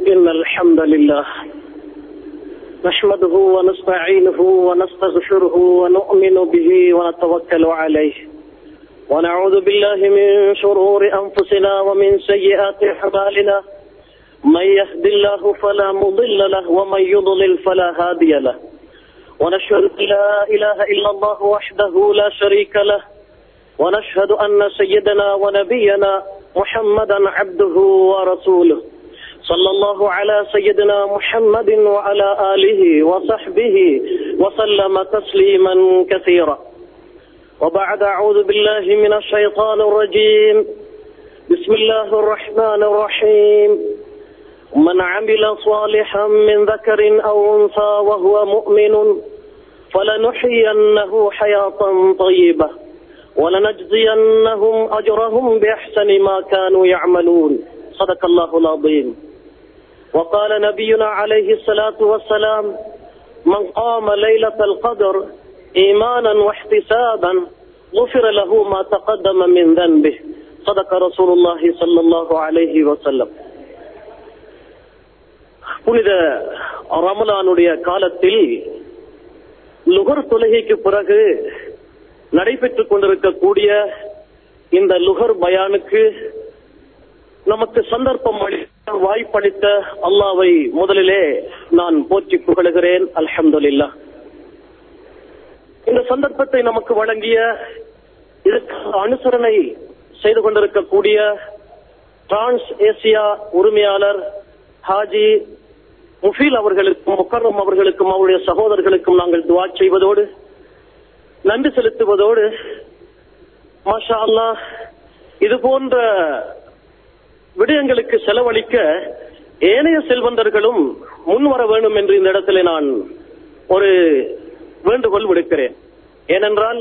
إن الحمد لله نحمده ونستعينه ونستغفره ونؤمن به ونتوكل عليه ونعوذ بالله من شرور أنفسنا ومن سيئات أعمالنا من يهد الله فلا مضل له ومن يضلل فلا هادي له ونشهد أن لا إله إلا الله وحده لا شريك له ونشهد أن سيدنا ونبينا محمدا عبده ورسوله صلى الله على سيدنا محمد وعلى آله وصحبه وسلم تسليما كثيرا وبعد أعوذ بالله من الشيطان الرجيم بسم الله الرحمن الرحيم من عمل صالحا من ذكر أو أنثى وهو مؤمن فلنحيينه حياة طيبة ولنجزينهم أجرهم بأحسن ما كانوا يعملون صدق الله العظيم وقال نبينا عليه الصلاة والسلام من قام ليلة القدر إيمانا واحتسابا غفر له ما تقدم من ذنبه صدق رسول الله صلى الله عليه وسلم புனித ரமலானுடைய காலத்தில் லுகர் தொழுகைக்கு பிறகு நடைபெற்றுக் கொண்டிருக்கக்கூடிய இந்த லுகர் பயானுக்கு நமக்கு சந்தர்ப்பம் அளித்த வாய்ப்பளித்த அல்லாவை முதலிலே நான் போற்றி புகழுகிறேன் அல்ஹம்துலில்லா இந்த சந்தர்ப்பத்தை நமக்கு வழங்கிய இதற்கு அனுசரணை செய்து கொண்டிருக்கக்கூடிய டிரான்ஸ் ஏசியா உரிமையாளர் ஹாஜி முஃபீல் அவர்களுக்கும் முக்கரம் அவர்களுக்கும் அவருடைய சகோதரர்களுக்கும் நாங்கள் துவா செய்வதோடு நன்றி செலுத்துவதோடு மாஷா அல்லா இது போன்ற விடயங்களுக்கு செலவழிக்க ஏனைய செல்வந்தர்களும் முன்வர வேண்டும் என்று இந்த இடத்துல நான் ஒரு வேண்டுகோள் விடுக்கிறேன் ஏனென்றால்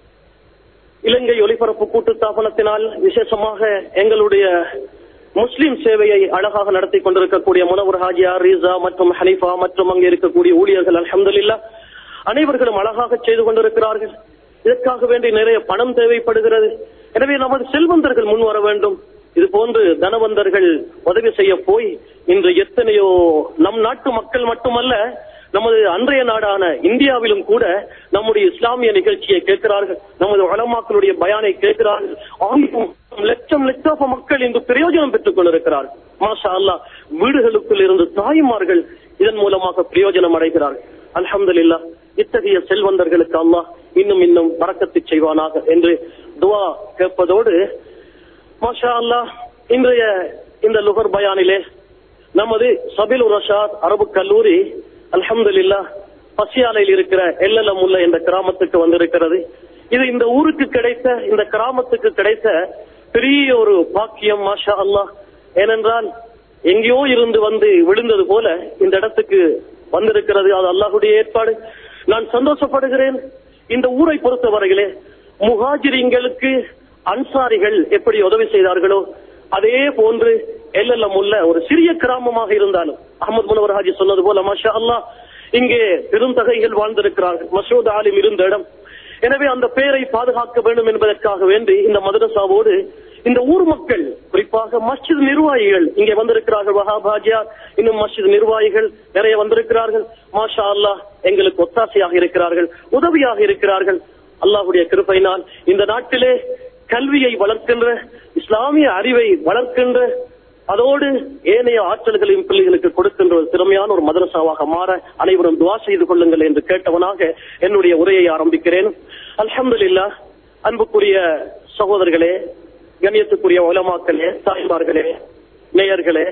இலங்கை ஒலிபரப்பு கூட்டுத்தாபனத்தினால் விசேஷமாக எங்களுடைய முஸ்லிம் சேவையை அழகாக நடத்தி கொண்டிருக்கக்கூடிய முனவர் ஹாஜியா ரீசா மற்றும் ஹனீஃபா மற்றும் அங்கே இருக்கக்கூடிய ஊழியர்கள் அலமதுல்லா அனைவர்களும் அழகாக செய்து கொண்டிருக்கிறார்கள் இதற்காக வேண்டி நிறைய பணம் தேவைப்படுகிறது எனவே நமது செல்வந்தர்கள் முன் வர வேண்டும் இது போன்று தனவந்தர்கள் உதவி செய்ய போய் இன்று எத்தனையோ நம் நாட்டு மக்கள் மட்டுமல்ல நமது அன்றைய நாடான இந்தியாவிலும் கூட நம்முடைய இஸ்லாமிய நிகழ்ச்சியை கேட்கிறார்கள் நமது வளமாக்களுடைய பயானை கேட்கிறார்கள் ஆயிரம் லட்சம் லட்சம் மக்கள் இன்று பிரயோஜனம் பெற்றுக் கொண்டிருக்கிறார்கள் மாஷா அல்லா வீடுகளுக்குள் இருந்து தாய்மார்கள் இதன் மூலமாக பிரயோஜனம் அடைகிறார்கள் அலமதுல்லா இத்தகைய செல்வந்தர்களுக்கு அல்லாஹ் இன்னும் இன்னும் பறக்கத்தை செய்வானாக என்று துவா கேட்பதோடு மாஷா அல்லா இன்றைய இந்த லுகர் பயானிலே நமது சபில் ரஷாத் அரபு கல்லூரி அல்ஹம்துல்லா பசியாலையில் இருக்கிற எல்எல்எம் உள்ள இந்த கிராமத்துக்கு வந்திருக்கிறது இது இந்த ஊருக்கு கிடைத்த இந்த கிராமத்துக்கு கிடைத்த பெரிய ஒரு பாக்கியம் மாஷா அல்லாஹ் ஏனென்றால் எங்கேயோ இருந்து வந்து விழுந்தது போல இந்த இடத்துக்கு வந்திருக்கிறது அது அல்லாஹுடைய ஏற்பாடு நான் சந்தோஷப்படுகிறேன் இந்த ஊரை பொறுத்தவரையிலே முகாஜிரிங்களுக்கு அன்சாரிகள் எப்படி உதவி செய்தார்களோ அதே போன்று எல்எல்எம் உள்ள ஒரு சிறிய கிராமமாக இருந்தாலும் அகமது முனவர் ஹாஜி சொன்னது போல மாஷா அல்லா இங்கே பெருந்தகைகள் வாழ்ந்திருக்கிறார்கள் மசூத் ஆலிம் இருந்த இடம் எனவே அந்த பெயரை பாதுகாக்க வேண்டும் என்பதற்காக வேண்டி இந்த மதரசாவோடு இந்த ஊர் மக்கள் குறிப்பாக மஸ்ஜித் நிர்வாகிகள் இங்கே வந்திருக்கிறார்கள் வஹாபாஜியா இன்னும் மஸ்ஜித் நிர்வாகிகள் நிறைய வந்திருக்கிறார்கள் மாஷா அல்லாஹ் எங்களுக்கு ஒத்தாசையாக இருக்கிறார்கள் உதவியாக இருக்கிறார்கள் அல்லாஹுடைய கிருப்பையினால் இந்த நாட்டிலே கல்வியை வளர்க்கின்ற இஸ்லாமிய அறிவை வளர்க்கின்ற அதோடு ஏனைய ஆற்றல்களையும் பிள்ளைகளுக்கு கொடுக்கின்ற ஒரு திறமையான ஒரு மதரசாவாக மாற அனைவரும் துவா செய்து கொள்ளுங்கள் என்று கேட்டவனாக என்னுடைய உரையை ஆரம்பிக்கிறேன் அல்ஹம்துல்லா அன்புக்குரிய சகோதரர்களே கண்ணியத்துக்குரிய உலமாக்களே தாய்மார்களே நேயர்களே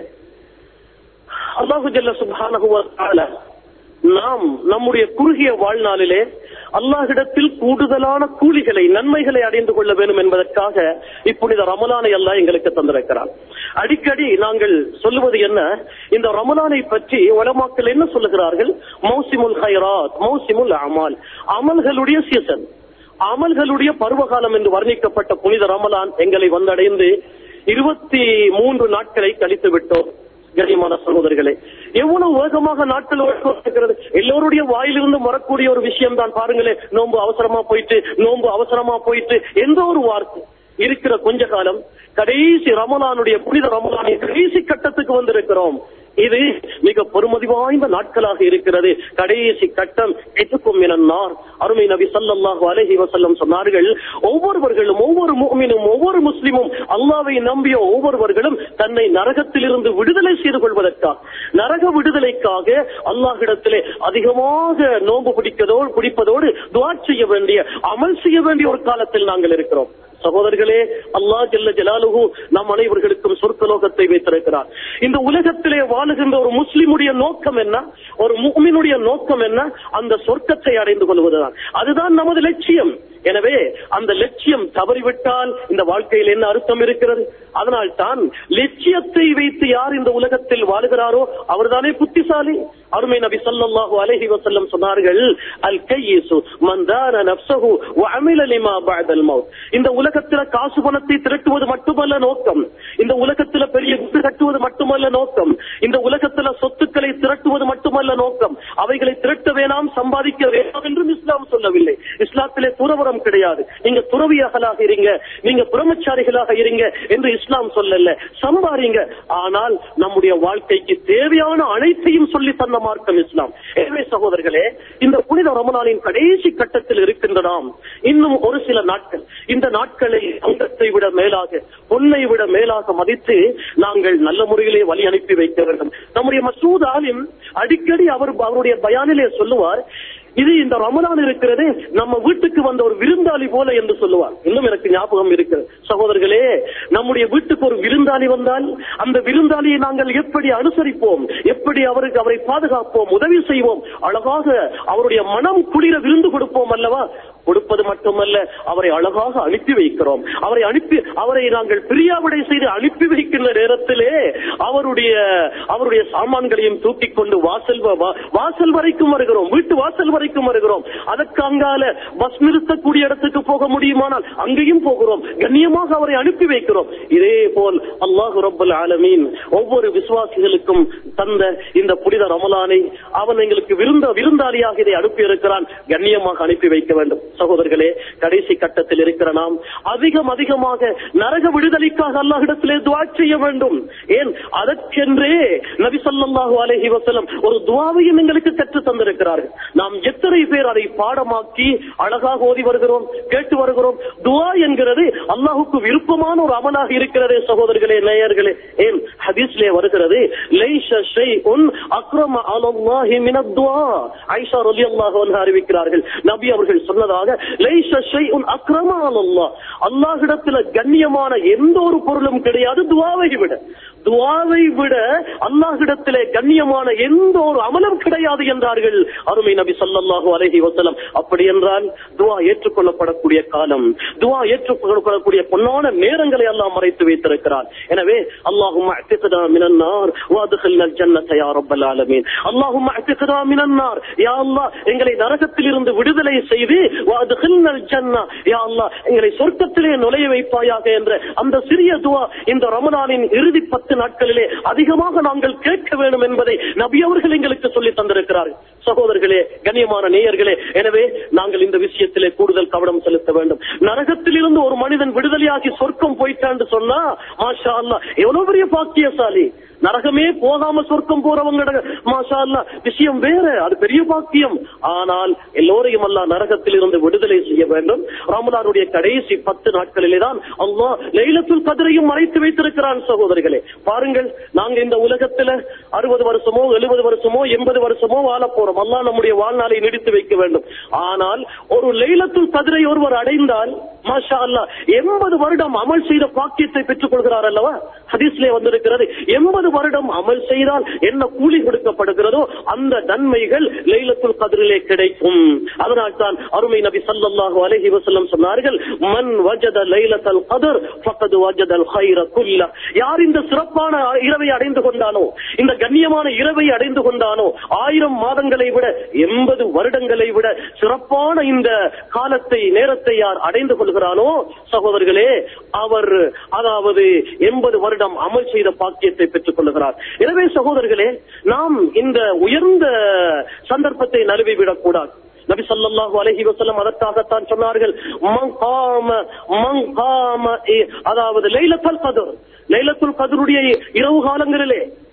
அல்லாஹு ஜல்ல சுபானகுவ நாம் நம்முடைய குறுகிய வாழ்நாளிலே அல்லாஹிடத்தில் கூடுதலான கூலிகளை நன்மைகளை அடைந்து கொள்ள வேண்டும் என்பதற்காக இப்புனித ரமலானை அல்லாஹ் எங்களுக்கு தந்திருக்கிறார் அடிக்கடி நாங்கள் சொல்லுவது என்ன இந்த ரமலானை பற்றி உலமாக்கள் என்ன சொல்லுகிறார்கள் மௌசிமுல் ஹைராத் மௌசிமுல் அமால் அமல்களுடைய சீசன் அமல்களுடைய பருவகாலம் என்று வர்ணிக்கப்பட்ட புனித ரமலான் எங்களை வந்தடைந்து இருபத்தி மூன்று நாட்களை கழித்து விட்டோம் கண்ணியமான சகோதரர்களே எவ்வளவு வேகமாக நாட்கள் இருக்கிறது எல்லோருடைய வாயிலிருந்து வரக்கூடிய ஒரு விஷயம் தான் பாருங்களேன் நோன்பு அவசரமா போயிட்டு நோன்பு அவசரமா போயிட்டு எந்த ஒரு வார்த்தை இருக்கிற கொஞ்ச காலம் கடைசி ரமலானுடைய புனித ரமலானின் கடைசி கட்டத்துக்கு வந்திருக்கிறோம் இது மிக பொறுமதி வாய்ந்த நாட்களாக இருக்கிறது கடைசி கட்டம் எதுக்கும் என்னார் அருமை நபி ஸல்லல்லாஹு அலைஹி வஸல்லம் சொன்னார்கள் ஒவ்வொருவர்களும் ஒவ்வொரு முஃமினும் ஒவ்வொரு முஸ்லிமும் அல்லாஹ்வை நம்பிய ஒவ்வொருவர்களும் தன்னை நரகத்திலிருந்து விடுதலை செய்து கொள்வதற்காக நரக விடுதலைக்காக அல்லாஹ்விடத்திலே அதிகமாக நோன்பு பிடிக்கதோடு பிடிப்பதோடு துஆ செய்ய வேண்டிய அமல் செய்ய வேண்டிய ஒரு காலத்தில் நாங்கள் இருக்கிறோம் சகோதரர்களே அல்லாஹ் ஜல்ல ஜலாலுஹு நம் அனைவர்களுக்கும் சொர்க்கலோகத்தை வைத்திருக்கிறார் இந்த உலகத்திலே வாழுகின்ற ஒரு முஸ்லிமுடைய நோக்கம் என்ன ஒரு முஃமினுடைய நோக்கம் என்ன அந்த சொர்க்கத்தை அடைந்து கொள்வதுதான் அதுதான் நமது லட்சியம் எனவே அந்த லட்சியம் தவறிவிட்டால் இந்த வாழ்க்கையில் என்ன அர்த்தம் இருக்கிறது அதனால் தான் லட்சியத்தை வைத்து யார் இந்த உலகத்தில் வாழுகிறாரோ அவர்தானே புத்திசாலி அருமை நபி ஸல்லல்லாஹு அலைஹி வஸல்லம் சொன்னார்கள் அல் கையிசு மன் தான நஃப்ஸஹு வ அமில லிமா பஅதல் மௌத் இந்த உலகத்தில காசு பணத்தை திரட்டுவது மட்டுமல்ல நோக்கம் இந்த உலகத்தில பெரிய வீடு கட்டுவது மட்டுமல்ல நோக்கம் இந்த உலகத்தில சொத்துக்களை திரட்டுவது மட்டுமல்ல நோக்கம் அவைகளை திரட்ட வேணாம் சம்பாதிக்க வேண்டாம் என்றும் இஸ்லாம் சொல்லவில்லை இஸ்லாத்திலே துறவரம் கிடையாது நீங்க துறவியாகலாக இருங்க நீங்க பிரம்மச்சாரிகளாக இருங்க என்று இஸ்லாம் சொல்லல சம்பாரிங்க ஆனால் நம்முடைய வாழ்க்கைக்கு தேவையான அனைத்தையும் சொல்லி தந்த மார்க்கம் இஸ்லாம் எனவே சகோதரர்களே இந்த புனித ரமணானின் கடைசி கட்டத்தில் இருக்கின்ற நாம் இன்னும் ஒரு சில நாட்கள் இந்த நாட்களை அங்கத்தை விட மேலாக பொன்னை விட மேலாக மதித்து நாங்கள் நல்ல முறையிலே வழி அனுப்பி வைக்க வேண்டும் நம்முடைய மசூத் ஆலிம் அடிக்கடி அவர் அவருடைய பயானிலே சொல்லுவார் இது இந்த ரமலான் இருக்கிறது நம்ம வீட்டுக்கு வந்த ஒரு விருந்தாளி போல என்று சொல்லுவார் இன்னும் எனக்கு ஞாபகம் இருக்கிறது சகோதரர்களே நம்முடைய வீட்டுக்கு ஒரு விருந்தாளி வந்தால் அந்த விருந்தாளியை நாங்கள் எப்படி அனுசரிப்போம் எப்படி அவருக்கு அவரை பாதுகாப்போம் உதவி செய்வோம் அழகாக அவருடைய மனம் குளிர விருந்து கொடுப்போம் அல்லவா கொடுப்பது மட்டுமல்ல அவரை அழகாக அனுப்பி வைக்கிறோம் அவரை அனுப்பி அவரை நாங்கள் பிரியாவிடை செய்து அனுப்பி வைக்கின்ற நேரத்திலே அவருடைய அவருடைய சாமான்களையும் தூக்கி கொண்டு வாசல் வ- வா- வாசல் வரைக்கும் வருகிறோம் வீட்டு வாசல் வரைக்கும் வருகிறோம் அதற்கு அங்கால பஸ் நிறுத்தக்கூடிய இடத்துக்கு போக முடியுமானால் அங்கேயும் போகிறோம் கண்ணியமாக அவரை அனுப்பி வைக்கிறோம் இதே போல் அல்லாஹு ரப்பல் ஆலமீன் ஒவ்வொரு விசுவாசிகளுக்கும் தந்த இந்த புனித ரமலானை அவன் எங்களுக்கு விருந்த விருந்தாளியாக இதை அனுப்பி இருக்கிறான் கண்ணியமாக அனுப்பி வைக்க வேண்டும் சகோதரர்களே கடைசி கட்டத்தில் இருக்கிற நாம் அதிகம் அதிகமாக நரக விடுதலைக்காக அல்லாஹ்விடத்திலே துவா செய்ய வேண்டும் ஏன் அதற்கென்றே நபி ஸல்லல்லாஹு அலைஹி வஸல்லம் ஒரு துவாவையும் எங்களுக்கு கற்று தந்திருக்கிறார்கள் நாம் எத்தனை பேர் அதை பாடமாக்கி அழகாக ஓதி வருகிறோம் கேட்டு வருகிறோம் துவா என்கிறது அல்லாஹுக்கு விருப்பமான ஒரு அமலாக இருக்கிறதே சகோதரர்களே நேயர்களே ஏன் ஹதீஸ்லே வருகிறது லைஷ ஷைஉன் அக்ரம அலல்லாஹி மினத் துஆ ஆயிஷா ரலியல்லாஹு அன்ஹா அறிவிக்கிறார்கள் நபி அவர்கள் சொன்னதாக லைஷ ஷைஉன் அக்ரம அலல்லாஹ் அல்லாஹ்விடத்தில் கண்ணியமான எந்த ஒரு பொருளும் கிடையாது துஆவை விட துஆவை விட அல்லாஹ்விடத்திலே கண்ணியமான எந்த ஒரு அமலும் கிடையாது என்றார்கள் அருமை நபி ஸல்லல்லாஹு அலைஹி வஸல்லம் அப்படி என்றால் துஆ ஏற்றுக்கொள்ளப்படக்கூடிய காலம் துஆ ஏற்றுக்கொள்ளப்படக்கூடிய பொன்னான நேரங்களை அல்லாஹ் மறைத்து வைத்திருக்கிறார் எனவே அல்லாஹும்ம அத்திகனா மினன் நார் வஅத்கில்னா ஜன்னத யா ரப்பல் ஆலமீன் அல்லாஹும்ம அத்திகனா மினன் நார் யா அல்லாஹ் எங்களை நரகத்தில் இருந்து விடுதலை செய்து வஅத்கில்னா ஜன்னா யா அல்லாஹ் எங்களை சொர்க்கத்திலே நுழைய வைப்பாயாக என்ற அந்த சிறிய துஆ இந்த ரமலானின் இறுதி பத்து நாட்களிலே அதிகமாக நாங்கள் கேட்க வேண்டும் என்பதை நபி அவர்கள் எங்களுக்கு சொல்லி தந்திருக்கிறார்கள் சகோதரர்களே கண்ணியமான நேயர்களே எனவே நாங்கள் இந்த விஷயத்திலே கூடுதல் கவனம் செலுத்த வேண்டும் நரகத்தில் இருந்து ஒரு மனிதன் விடுதலையாகி சொர்க்கம் போயிட்டான்னு சொன்னா மாஷா அல்லாஹ் எவ்வளவு பெரிய பாக்கியசாலி நரகமே போகாம சொர்க்கம் போறவங்க மாஷா அல்லாஹ் விஷயம் வேற அது பெரிய பாக்கியம் ஆனால் எல்லோரையும் அல்லாஹ் நரகத்தில் இருந்து விடுதலை செய்ய வேண்டும் ரமலானுடைய கடைசி பத்து நாட்களிலே தான் அல்லாஹ் லைலத்துல் கதிரையும் மறைத்து வைத்திருக்கிறான் சகோதரிகளே பாருங்கள் நாங்க இந்த உலகத்துல அறுபது வருஷமோ எழுபது வருஷமோ எண்பது வருஷமோ வாழ போறோம் அல்லாஹ் நம்முடைய வாழ்நாளை நீடித்து வைக்க வேண்டும் ஆனால் ஒரு லைலத்துல் கதிரை ஒருவர் அடைந்தால் மாஷா அல்லாஹ் எண்பது வருடம் அமல் செய்த பாக்கியத்தை பெற்றுக் கொள்கிறார் அல்லவா ஹதீஸ்லே வந்திருக்கிறது எண்பது வருடம் அமல் செய்தால் என்ன கூலி கொடுக்கப்படுகிறதோ அந்த நன்மைகள் லைலத்துல் கதிரிலே கிடைக்கும் அதனால் தான் அருமை நபி ஸல்லல்லாஹு அலைஹி வஸல்லம் சொன்னார்கள் மன் வஜத லைலத்துல் கத்ர் ஃபக்கத் வஜதல் கைர குல்ல யார் இந்த சிறப்பான இரவை அடைந்து கொண்டானோ இந்த கண்ணியமான இரவை அடைந்து கொண்டானோ ஆயிரம் மாதங்களை விட எண்பது வருடங்களை விட சிறப்பான இந்த காலத்தை நேரத்தை யார் அடைந்து கொள்கிறானோ சகோதரர்களே அவர் அதாவது எண்பது வருடம் அமல் செய்த பாக்கியத்தை பெற்றுக் கொள்கிறார் எனவே சகோதரர்களே நாம் இந்த உயர்ந்த சந்தர்ப்பத்தை நழுவி விடக்கூடாது நபி ஸல்லல்லாஹு அலைஹி வஸல்லம் அதற்காகத்தான் சொன்னார்கள் மன் காம மன் காம இ- அதாவது லைலத்துல் கத்ர் லைலத்துல் கத்ருடைய இரவு காலங்களிலே லைலத்துல்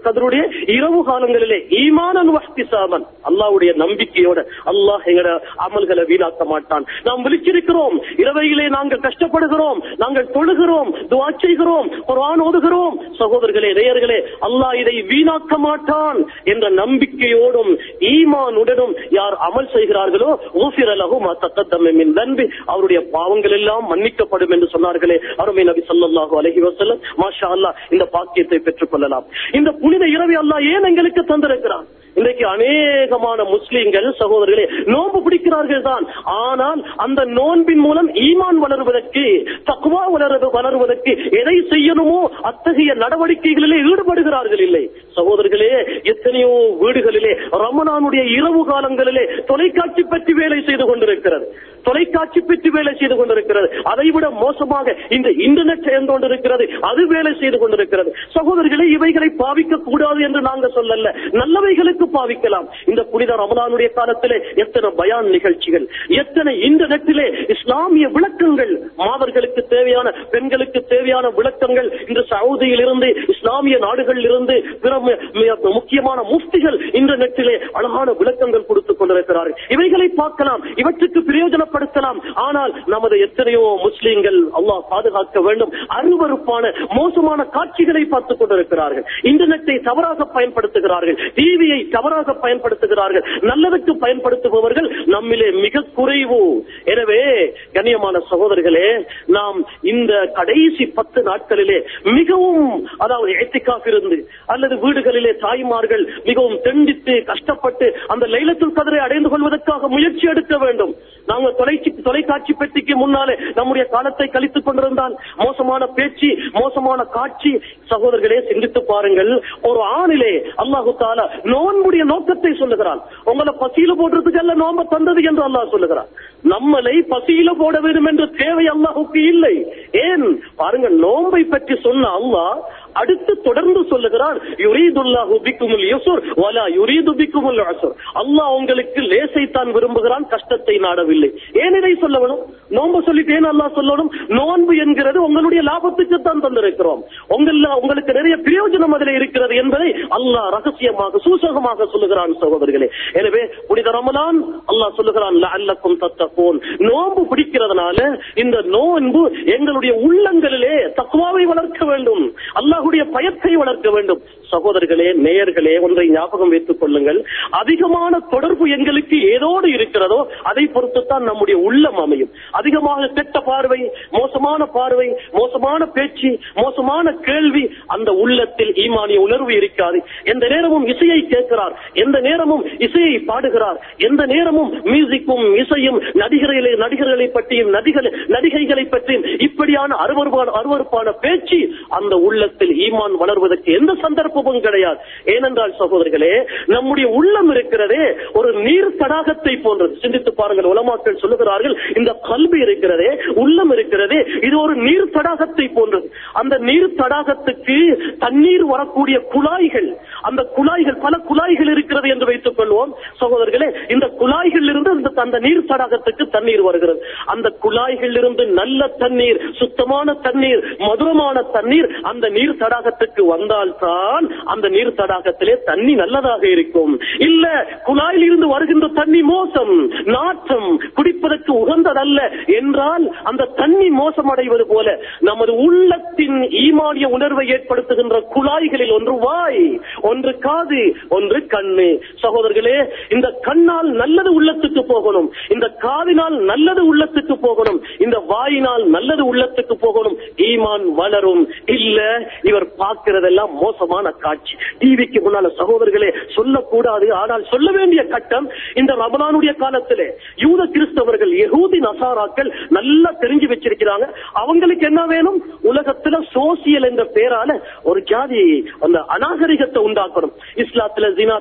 கதருடைய இரவு காலங்களிலே ஈமானன் வஹ்திசாமன் அல்லாஹ்வுடைய நம்பிக்கையோட அல்லாஹ் எங்கட அமல்களை வீணாக்க மாட்டான் நாம் விழிச்சிருக்கிறோம் இரவையிலே நாங்கள் கஷ்டப்படுகிறோம் நாங்கள் தொழுகிறோம் துவா செய்கிறோம் குர்ஆன் ஓதுகிறோம் சகோதரர்களே நேயர்களே அல்லாஹ் இதை வீணாக்க மாட்டான் என்ற நம்பிக்கையோடும் ஈமானுடனும் யார் அமல் செய்கிறார்களோ ஊஃபிர லஹு மா தக்கத்தம்ம மின் தன்பி அவருடைய பாவங்கள் எல்லாம் மன்னிக்கப்படும் என்று சொன்னார்களே அருமை நபி ஸல்லல்லாஹு அலைஹி வஸல்லம் மாஷா அல்லாஹ் இந்த பாக்கியத்தை பெற்றுக் கொள்ளலாம் இந்த புனித இரவை அல்லாஹ் ஏன் எங்களுக்கு தந்திருக்கிறான் இன்றைக்கு அநேகமான முஸ்லிம்கள் சகோதரர்களே நோன்பு பிடிக்கிறார்கள் தான் ஆனால் அந்த நோன்பின் மூலம் ஈமான் வளருவதற்கு தக்குவா வளர வளருவதற்கு எதை செய்யணுமோ அத்தகைய நடவடிக்கைகளிலே ஈடுபடுகிறார்கள் இல்லை சகோதரர்களே எத்தனையோ வீடுகளிலே ரமணானுடைய இரவு காலங்களிலே தொலைக்காட்சி பற்றி வேலை செய்து கொண்டிருக்கிறது தொலைக்காட்சி பெற்று வேலை செய்து கொண்டிருக்கிறது அதைவிட மோசமாக இந்த இன்டர்நெட் சேர்ந்து கொண்டிருக்கிறது அது வேலை செய்து கொண்டிருக்கிறது சகோதரர்களே இவைகளை பாவிக்க கூடாது என்று நாங்க சொல்லல நல்லவைகளுக்கு பாவிக்கலாம் இந்த புனித ரமலானுடைய காலத்திலே எத்தனை பயான் நிகழ்ச்சிகள் எத்தனை இன்டர்நெட்டிலே இஸ்லாமிய விளக்கங்கள் மாதர்களுக்கு தேவையான பெண்களுக்கு தேவையான விளக்கங்கள் இந்த சவுதியில் இருந்து இஸ்லாமிய நாடுகளில் இருந்து பிற மு- மு- முக்கியமான முஃப்திகள் இன்டர்நெட்டிலே அழகான விளக்கங்கள் கொடுத்துக் கொண்டிருக்கிறார்கள் இவைகளை பார்க்கலாம் இவற்றுக்கு பிரயோஜனப்படுத்தலாம் ஆனால் நமது எத்தனையோ முஸ்லிம்கள் அல்லாஹ் பாதுகாக்க வேண்டும் அருவருப்பான மோசமான காட்சிகளை பார்த்துக் கொண்டிருக்கிறார்கள் இன்டர்நெட்டை தவறாக பயன்படுத்துகிறார்கள் டிவியை தவறாக பயன்படுத்துகிறார்கள் நல்லதுக்கு பயன்படுத்துபவர்கள் நம்மிலே மிக குறைவு எனவே கண்ணியமான சகோதரர்களே நாம் இந்த கடைசி பத்து நாட்களிலே மிகவும் அதாவது எத்திக்காக இருந்து அல்லது வீடுகளிலே தாய்மார்கள் மிகவும் தெண்டித்து கஷ்டப்பட்டு அந்த லைலத்துல் கதிரை அடைந்து கொள்வதற்காக முயற்சி எடுக்க வேண்டும் நாங்க தொலைச்சி தொலைக்காட்சி பெட்டிக்கு முன்னாலே நம்முடைய காலத்தை கழித்துக் கொண்டிருந்தால் மோசமான பேச்சு மோசமான காட்சி சகோதரர்களே சிந்தித்து பாருங்கள் ஒரு ஆணிலே அல்லாஹு தாலா நோன்புடைய நோக்கத்தை சொல்லுகிறான் உங்களை பசியில போடுறதுக்கு அல்ல நோம்ப தந்தது என்று அல்லாஹ் சொல்லுகிறான் நம்மளை பசியில போட வேண்டும் என்ற தேவை அல்லாஹுக்கு இல்லை ஏன் பாருங்க நோன்பை பற்றி சொன்ன அல்லாஹ் அடுத்து தொடர்ந்து சொல்லுகிறான் யுரீதுல்லாஹு பிக்குமுல் யசுர் வலா யுரீது பிக்குமுல் அசுர் அல்லாஹ் உங்களுக்கு லேசை தான் விரும்புகிறான் கஷ்டத்தை நாடவில்லை ஏன் இதை சொல்ல வேணும் நோன்பு சொல்லிட்டு ஏன் அல்லாஹ் சொல்லணும் நோன்பு என்கிறது உங்களுடைய லாபத்துக்கு தான் தந்திருக்கிறோம் உங்கள உங்களுக்கு நிறைய பிரயோஜனம் அதில் இருக்கிறது என்பதை அல்லாஹ் ரகசியமாக சூசகமாக சொல்லுகிறான் சகோதரர்களே எனவே புனித ரமலான் அல்லாஹ் சொல்லுகிறான் லஅல்லக்கும் தத்தகூன் நோன்பு பிடிக்கிறதுனால இந்த நோன்பு எங்களுடைய உள்ளங்களிலே தக்குவாவை வளர்க்க வேண்டும் அல்லாஹ்வுடைய பயத்தை வளர்க்க வேண்டும் சகோதரர்களே நேயர்களே ஒன்றை ஞாபகம் வைத்துக் கொள்ளுங்கள் அதிகமான தொடர்பு எங்களுக்கு ஏதோடு இருக்கிறதோ அதை பொறுத்துத்தான் நம்முடைய உள்ளம் அமையும் அதிகமாக கெட்ட பார்வை மோசமான பார்வை மோசமான பேச்சு மோசமான கேள்வி அந்த உள்ளத்தில் ஈமானிய உணர்வு இருக்காது எந்த நேரமும் இசையை கேட்கிறார் எந்த நேரமும் இசையை பாடுகிறார் எந்த நேரமும் மியூசிக்கும் இசையும் நடிகர்களை நடிகர்களை பற்றியும் நடிகர் நடிகைகளை பற்றியும் இப்படியான அருவருப்பான அருவருப்பான பேச்சு அந்த உள்ளத்தில் ஈமான் வளர்வதற்கு எந்த சந்தர்ப்பமும் கிடையாது ஏனென்றால் சகோதரர்களே நம்முடைய உள்ளம் இருக்கிறதே ஒரு நீர் தடாகத்தை போன்றது சிந்தித்து பாருங்கள் உலமாக்கள் சொல்லுகிறார்கள் இந்த கல்வி இருக்கிறதே உள்ளம் இருக்கிறதே இது ஒரு நீர் தடாகத்தை போன்றது அந்த நீர் தடாகத்துக்கு தண்ணீர் வரக்கூடிய குழாய்கள் அந்த குழாய்கள் பல குழாய்கள் இருக்கிறது என்று வைத்துக் கொள்வோம் சகோதரர்களே இந்த குழாய்கள் இருந்து அந்த- அந்த நீர் தடாகத்துக்கு தண்ணீர் வருகிறது அந்த குழாய்கள் இருந்து நல்ல தண்ணீர் சுத்தமான தண்ணீர் மதுரமான தண்ணீர் அந்த நீர் தடாகத்துக்கு வந்தால்தான் அந்த நீர் தடாகத்திலே தண்ணி நல்லதாக இருக்கும் இல்ல குழாயில் இருந்து வருகின்ற தண்ணி மோசம் நாற்றம் குடிப்பதற்கு உகந்ததல்ல என்றால் அந்த தண்ணி மோசமடைவது போல நமது உள்ளத்தின் ஈமானிய உணர்வை ஏற்படுத்துகின்ற குழாய்களில் ஒன்று வாய் ஒன்று காது ஒன்று கண்ணு சகோதரர்களே இந்த கண்ணால் நல்லது உள்ளத்துக்கு போகணும் இந்த காதினால் நல்லது உள்ளத்துக்கு போகணும் இந்த வாயினால் நல்லது உள்ளத்துக்கு போகணும் ஈமான் வளரும் இல்ல இவர் பார்க்கிறதெல்லாம் மோசமான காட்சி டிவிக்கு முன்னால சகோதரர்களே சொல்லக்கூடாது ஆனால் சொல்ல வேண்டிய கட்டம் இந்த ரமலானுடைய காலத்திலே யூத கிறிஸ்தவர்கள் யகூதி நசாராக்கள் நல்லா தெரிஞ்சு வச்சிருக்கிறாங்க அவங்களுக்கு என்ன வேணும் உலகத்துல சோசியல் என்ற பேரால ஒரு ஜாதி அந்த அநாகரிகத்தை உண்டாக்கணும் இஸ்லாத்துல ஜினா தடை செய்ய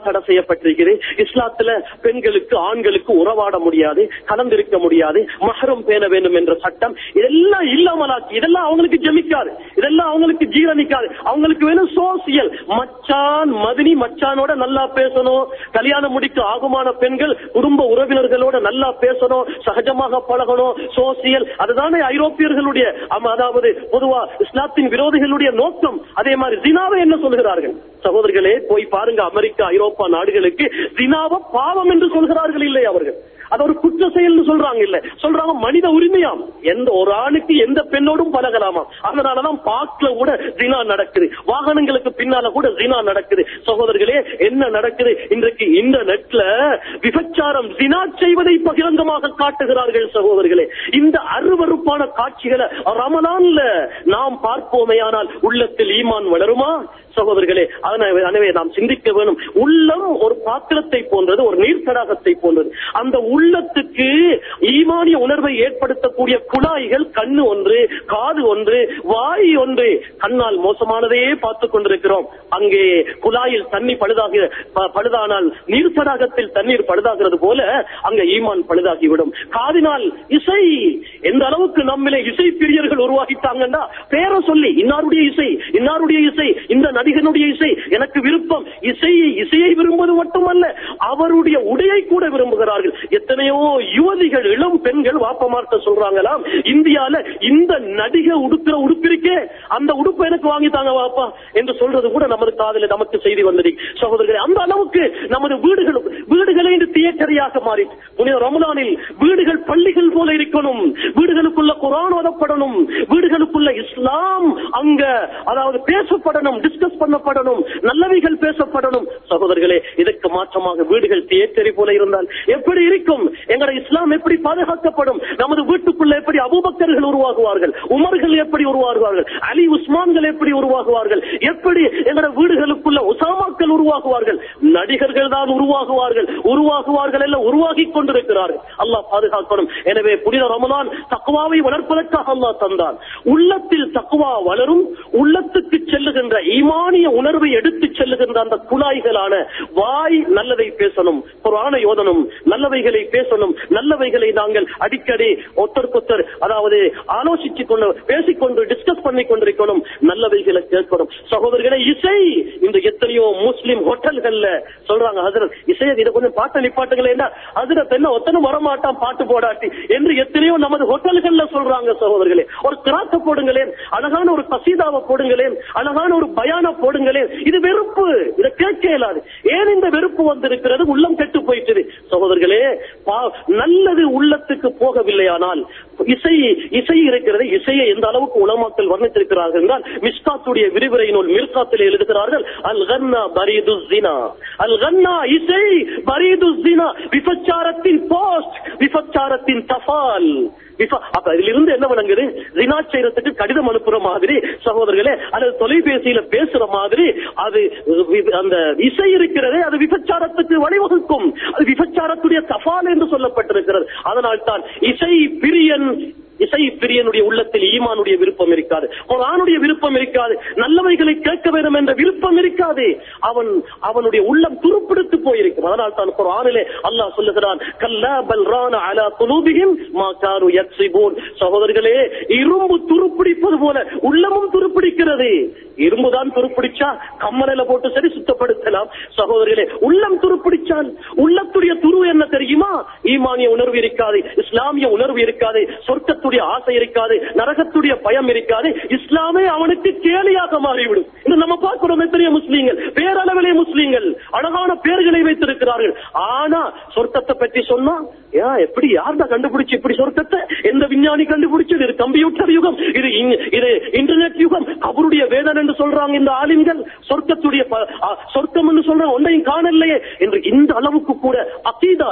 செய்யப்பட்டிருக்கிறது இஸ்லாத்துல பெண்களுக்கு ஆண்களுக்கு உறவாட முடியாது கலந்திருக்க முடியாது மஹரம் பேண வேண்டும் என்ற சட்டம் இதெல்லாம் இல்லாமலாக்கி இதெல்லாம் அவங்களுக்கு ஜெமிக்காது இதெல்லாம் அவங்களுக்கு ஜீரணிக்காது அவங்களுக்கு வேணும் சோசியல் மச்சான் மதினி மச்சானோட நல்லா பேசணும் கல்யாணம் முடிக்க ஆகுமான பெண்கள் குடும்ப உறவினர்களோட நல்லா பேசணும் சகஜமாக பழகணும் சோசியல் அதுதானே ஐரோப்பியர்களுடைய ஆமா, அதாவது பொதுவா இஸ்லாத்தின் விரோதிகளுடைய நோக்கம் அதே மாதிரி ஜினாவை என்ன சொல்கிறார்கள் சகோதரர்களே போய் பாருங்க அமெரிக்கா ஐரோப்பா நாடுகளுக்கு ஜினாவை பாவம் என்று சொல்கிறார்கள் இல்லை அவர்கள் அது ஒரு குற்ற செயல்னு சொல்றாங்க இல்ல சொல்றாங்க மனித உரிமையாம் எந்த ஒரு ஆணுக்கு எந்த பெண்ணோடும் பழகலாமா அதனாலதான் பார்க்ல கூட ஜினா நடக்குது வாகனங்களுக்கு பின்னால கூட ஜினா நடக்குது சகோதரர்களே என்ன நடக்குது இன்றைக்கு இந்த நெட்ல விபச்சாரம் ஜினா செய்வதை பகிரங்கமாக காட்டுகிறார்கள் சகோதரர்களே இந்த அருவருப்பான காட்சிகளை ரமலான்ல நாம் பார்ப்போமேயானால் உள்ளத்தில் ஈமான் வளருமா சகோதரர்களே அதனால எனவே நாம் சிந்திக்க வேணும் உள்ளம் ஒரு பாத்திரத்தை போன்றது ஒரு நீர் தடாகத்தை போன்றது அந்த உள்ளத்துக்கு ஈமானிய உணர்வை ஏற்படுத்தக்கூடிய குழாய்கள் கண்ணு ஒன்று காது ஒன்று வாய் ஒன்று கண்ணால் மோசமானதையே பார்த்துக் கொண்டிருக்கிறோம் அங்கே குழாயில் தண்ணி பழுதாக ப- பழுதானால் நீர் தடாகத்தில் தண்ணீர் பழுதாகிறது போல அங்க ஈமான் பழுதாகிவிடும் காதினால் இசை எந்த அளவுக்கு நம்மிலே இசை பிரியர்கள் உருவாகிட்டாங்கன்னா பேரை சொல்லி இன்னாருடைய இசை இன்னாருடைய இசை இந்த நடிகனுடைய இசை எனக்கு விருப்பம் இசையை இசையை விரும்புவது மட்டுமல்ல அவருடைய உடையை கூட விரும்புகிறார்கள் எத்தனையோ யுவதிகள் இளம் பெண்கள் வாப்பமார்த்த சொல்றாங்களாம் இந்தியால இந்த நடிகை உடுக்கிற உடுப்பு இருக்கே அந்த உடுப்பு எனக்கு வாங்கி தாங்க வாப்பா என்று சொல்றது கூட நமது காதல நமக்கு செய்தி வந்தது சகோதரர்களே அந்த அளவுக்கு நமது வீடுகளும் வீடுகளே இன்று தியேட்டரியாக மாறி புனித ரமலானில் வீடுகள் பள்ளிகள் போல இருக்கணும் வீடுகளுக்குள்ள குரான் ஓதப்படணும் வீடுகளுக்குள்ள இஸ்லாம் அங்க அதாவது பேசப்படணும் டிஸ்கஸ் பண்ணப்படணும் நல்லவைகள் பேசப்படணும் சகோதரர்களே இதற்கு மாற்றமாக வீடுகள் தியேட்டரி போல இருந்தால் எப்படி இருக்கும் எங்கட இஸ்லாம் எப்படி பாதுகாக்கப்படும் நமது வீட்டுக்குள்ள எப்படி அபூபக்கர்கள் உருவாகுவார்கள் உமர்கள் எப்படி உருவாகுவார்கள் அலி உஸ்மான்கள் எப்படி உருவாகுவார்கள் எப்படி எங்கட வீடுகளுக்குள்ள உசாமாக்கள் உருவாகுவார்கள் நடிகர்கள் தான் உருவாகுவார்கள் உருவாகுவார்கள் எல்லாம் உருவாகி கொண்டிருக்கிறார்கள் அல்லாஹ் பாதுகாக்கணும் எனவே புனித ரமலான் தக்குவாவை வளர்ப்பதற்காக அல்லாஹ் தந்தான் உள்ளத்தில் தக்குவா வளரும் உள்ளத்துக்கு செல்லுகின்ற ஈமானிய உணர்வை எடுத்துச் செல்லுகின்ற அந்த குழாய்களான வாய் நல்லதை பேசணும் குரானை ஓதணும் நல்லவைகளை பேசணும் நல்லவைகளை நாங்கள் அடிக்கடி ஒத்தருக்கொத்தர் அதாவது ஆலோசித்துக் கொண்டு பேசிக்கொண்டு டிஸ்கஸ் பண்ணி கொண்டிருக்கணும் நல்லவைகளை கேட்கணும் சகோதரர்களே இசை இந்த எத்தனையோ முஸ்லிம் ஹோட்டல்கள்ல சொல்றாங்க ஹசரத் இசையை இதை கொஞ்சம் பாட்டு நிப்பாட்டுங்களேன்னா ஹசரத் என்ன ஒத்தனும் வரமாட்டான் பாட்டு போடாட்டி என்று எத்தனையோ நமது ஹோட்டல்கள்ல சொல்றாங்க சகோதரர்களே ஒரு கிராக்க போடுங்களேன் அழகான ஒரு கசீதாவை போடுங்களேன் அழகான ஒரு பயான போடுங்களேன் இது வெறுப்பு இதை கேட்க இயலாது ஏன் இந்த வெறுப்பு வந்திருக்கிறது உள்ளம் கெட்டு போயிட்டது சகோதரர்களே பா- நல்லது உள்ளத்துக்கு போகவில்லையானால் இசை இசை இருக்கிறது இசையை எந்த அளவுக்கு உலமாக்கள் வர்ணித்திருக்கிறார்கள் என்றால் மிஸ்காத்துடைய விரிவுரை நூல் மிர்காத்தில் எழுதுகிறார்கள் அல் கன்னா பரீது ஜினா அல் கன்னா இசை பரீது ஜினா விபச்சாரத்தின் போஸ்ட் விபச்சாரத்தின் தபால் விப- அப்ப இதிலிருந்து என்ன விளங்குது ரினா செய்யறதுக்கு கடிதம் அனுப்புற மாதிரி சகோதரர்களே அல்லது தொலைபேசியில பேசுற மாதிரி அது வி- அந்த இசை இருக்கிறதே அது விபச்சாரத்துக்கு வழிவகுக்கும் அது விபச்சாரத்துடைய தபால் என்று சொல்லப்பட்டிருக்கிறது அதனால் தான் இசை பிரியன் இசை பிரியனுடைய உள்ளத்தில் ஈமானுடைய விருப்பம் இருக்காது குர்ஆனுடைய விருப்பம் இருக்காது நல்லவைகளை கேட்க வேண்டும் என்ற விருப்பம் இருக்காது அவன் அவனுடைய உள்ளம் துருப்பிடித்து போயிருக்கும் அதனால் தான் குர்ஆனிலே அல்லாஹ் சொல்லுகிறான் கல்லா பல் ரான அலா குலூபிஹிம் மா கானு யக்ஸிபூன் சகோதரர்களே இரும்பு துருப்பிடிப்பது போல உள்ளமும் துருப்பிடிக்கிறது இரும்பு தான் துருப்பிடிச்சா கம்மலையில போட்டு சரி சுத்தப்படுத்தலாம் சகோதரர்களே உள்ளம் துருப்பிடிச்சால் உள்ளத்துடைய துரு என்ன தெரியுமா ஈமானிய உணர்வு இருக்காது இஸ்லாமிய உணர்வு இருக்காது சொர்க்கத்துடைய ஆசை இருக்காது நரகத்துடைய பயம் இருக்காது இஸ்லாமே அவனுக்கு கேலியாக மாறிவிடும் இது நம்ம பார்க்கிறோம் எத்தனையோ முஸ்லீம்கள் பேரளவிலே முஸ்லீம்கள் அழகான பேர்களை வைத்திருக்கிறார்கள் ஆனா சொர்க்கத்தை பற்றி சொன்னா ஏன் எப்படி யார்தான் கண்டுபிடிச்சு இப்படி சொர்க்கத்தை எந்த விஞ்ஞானி கண்டுபிடிச்சது இது கம்ப்யூட்டர் யுகம் இது இன்- இது இன்டர்நெட் யுகம் அவருடைய வேதன் என்று சொல்றாங்க இந்த ஆலிம்கள் சொர்க்கத்துடைய ப- ஆ, சொர்க்கம் என்று சொல்றாங்க ஒன்றையும் காணலையே என்று இந்த அளவுக்கு கூட அகீதா இஸ்லாம்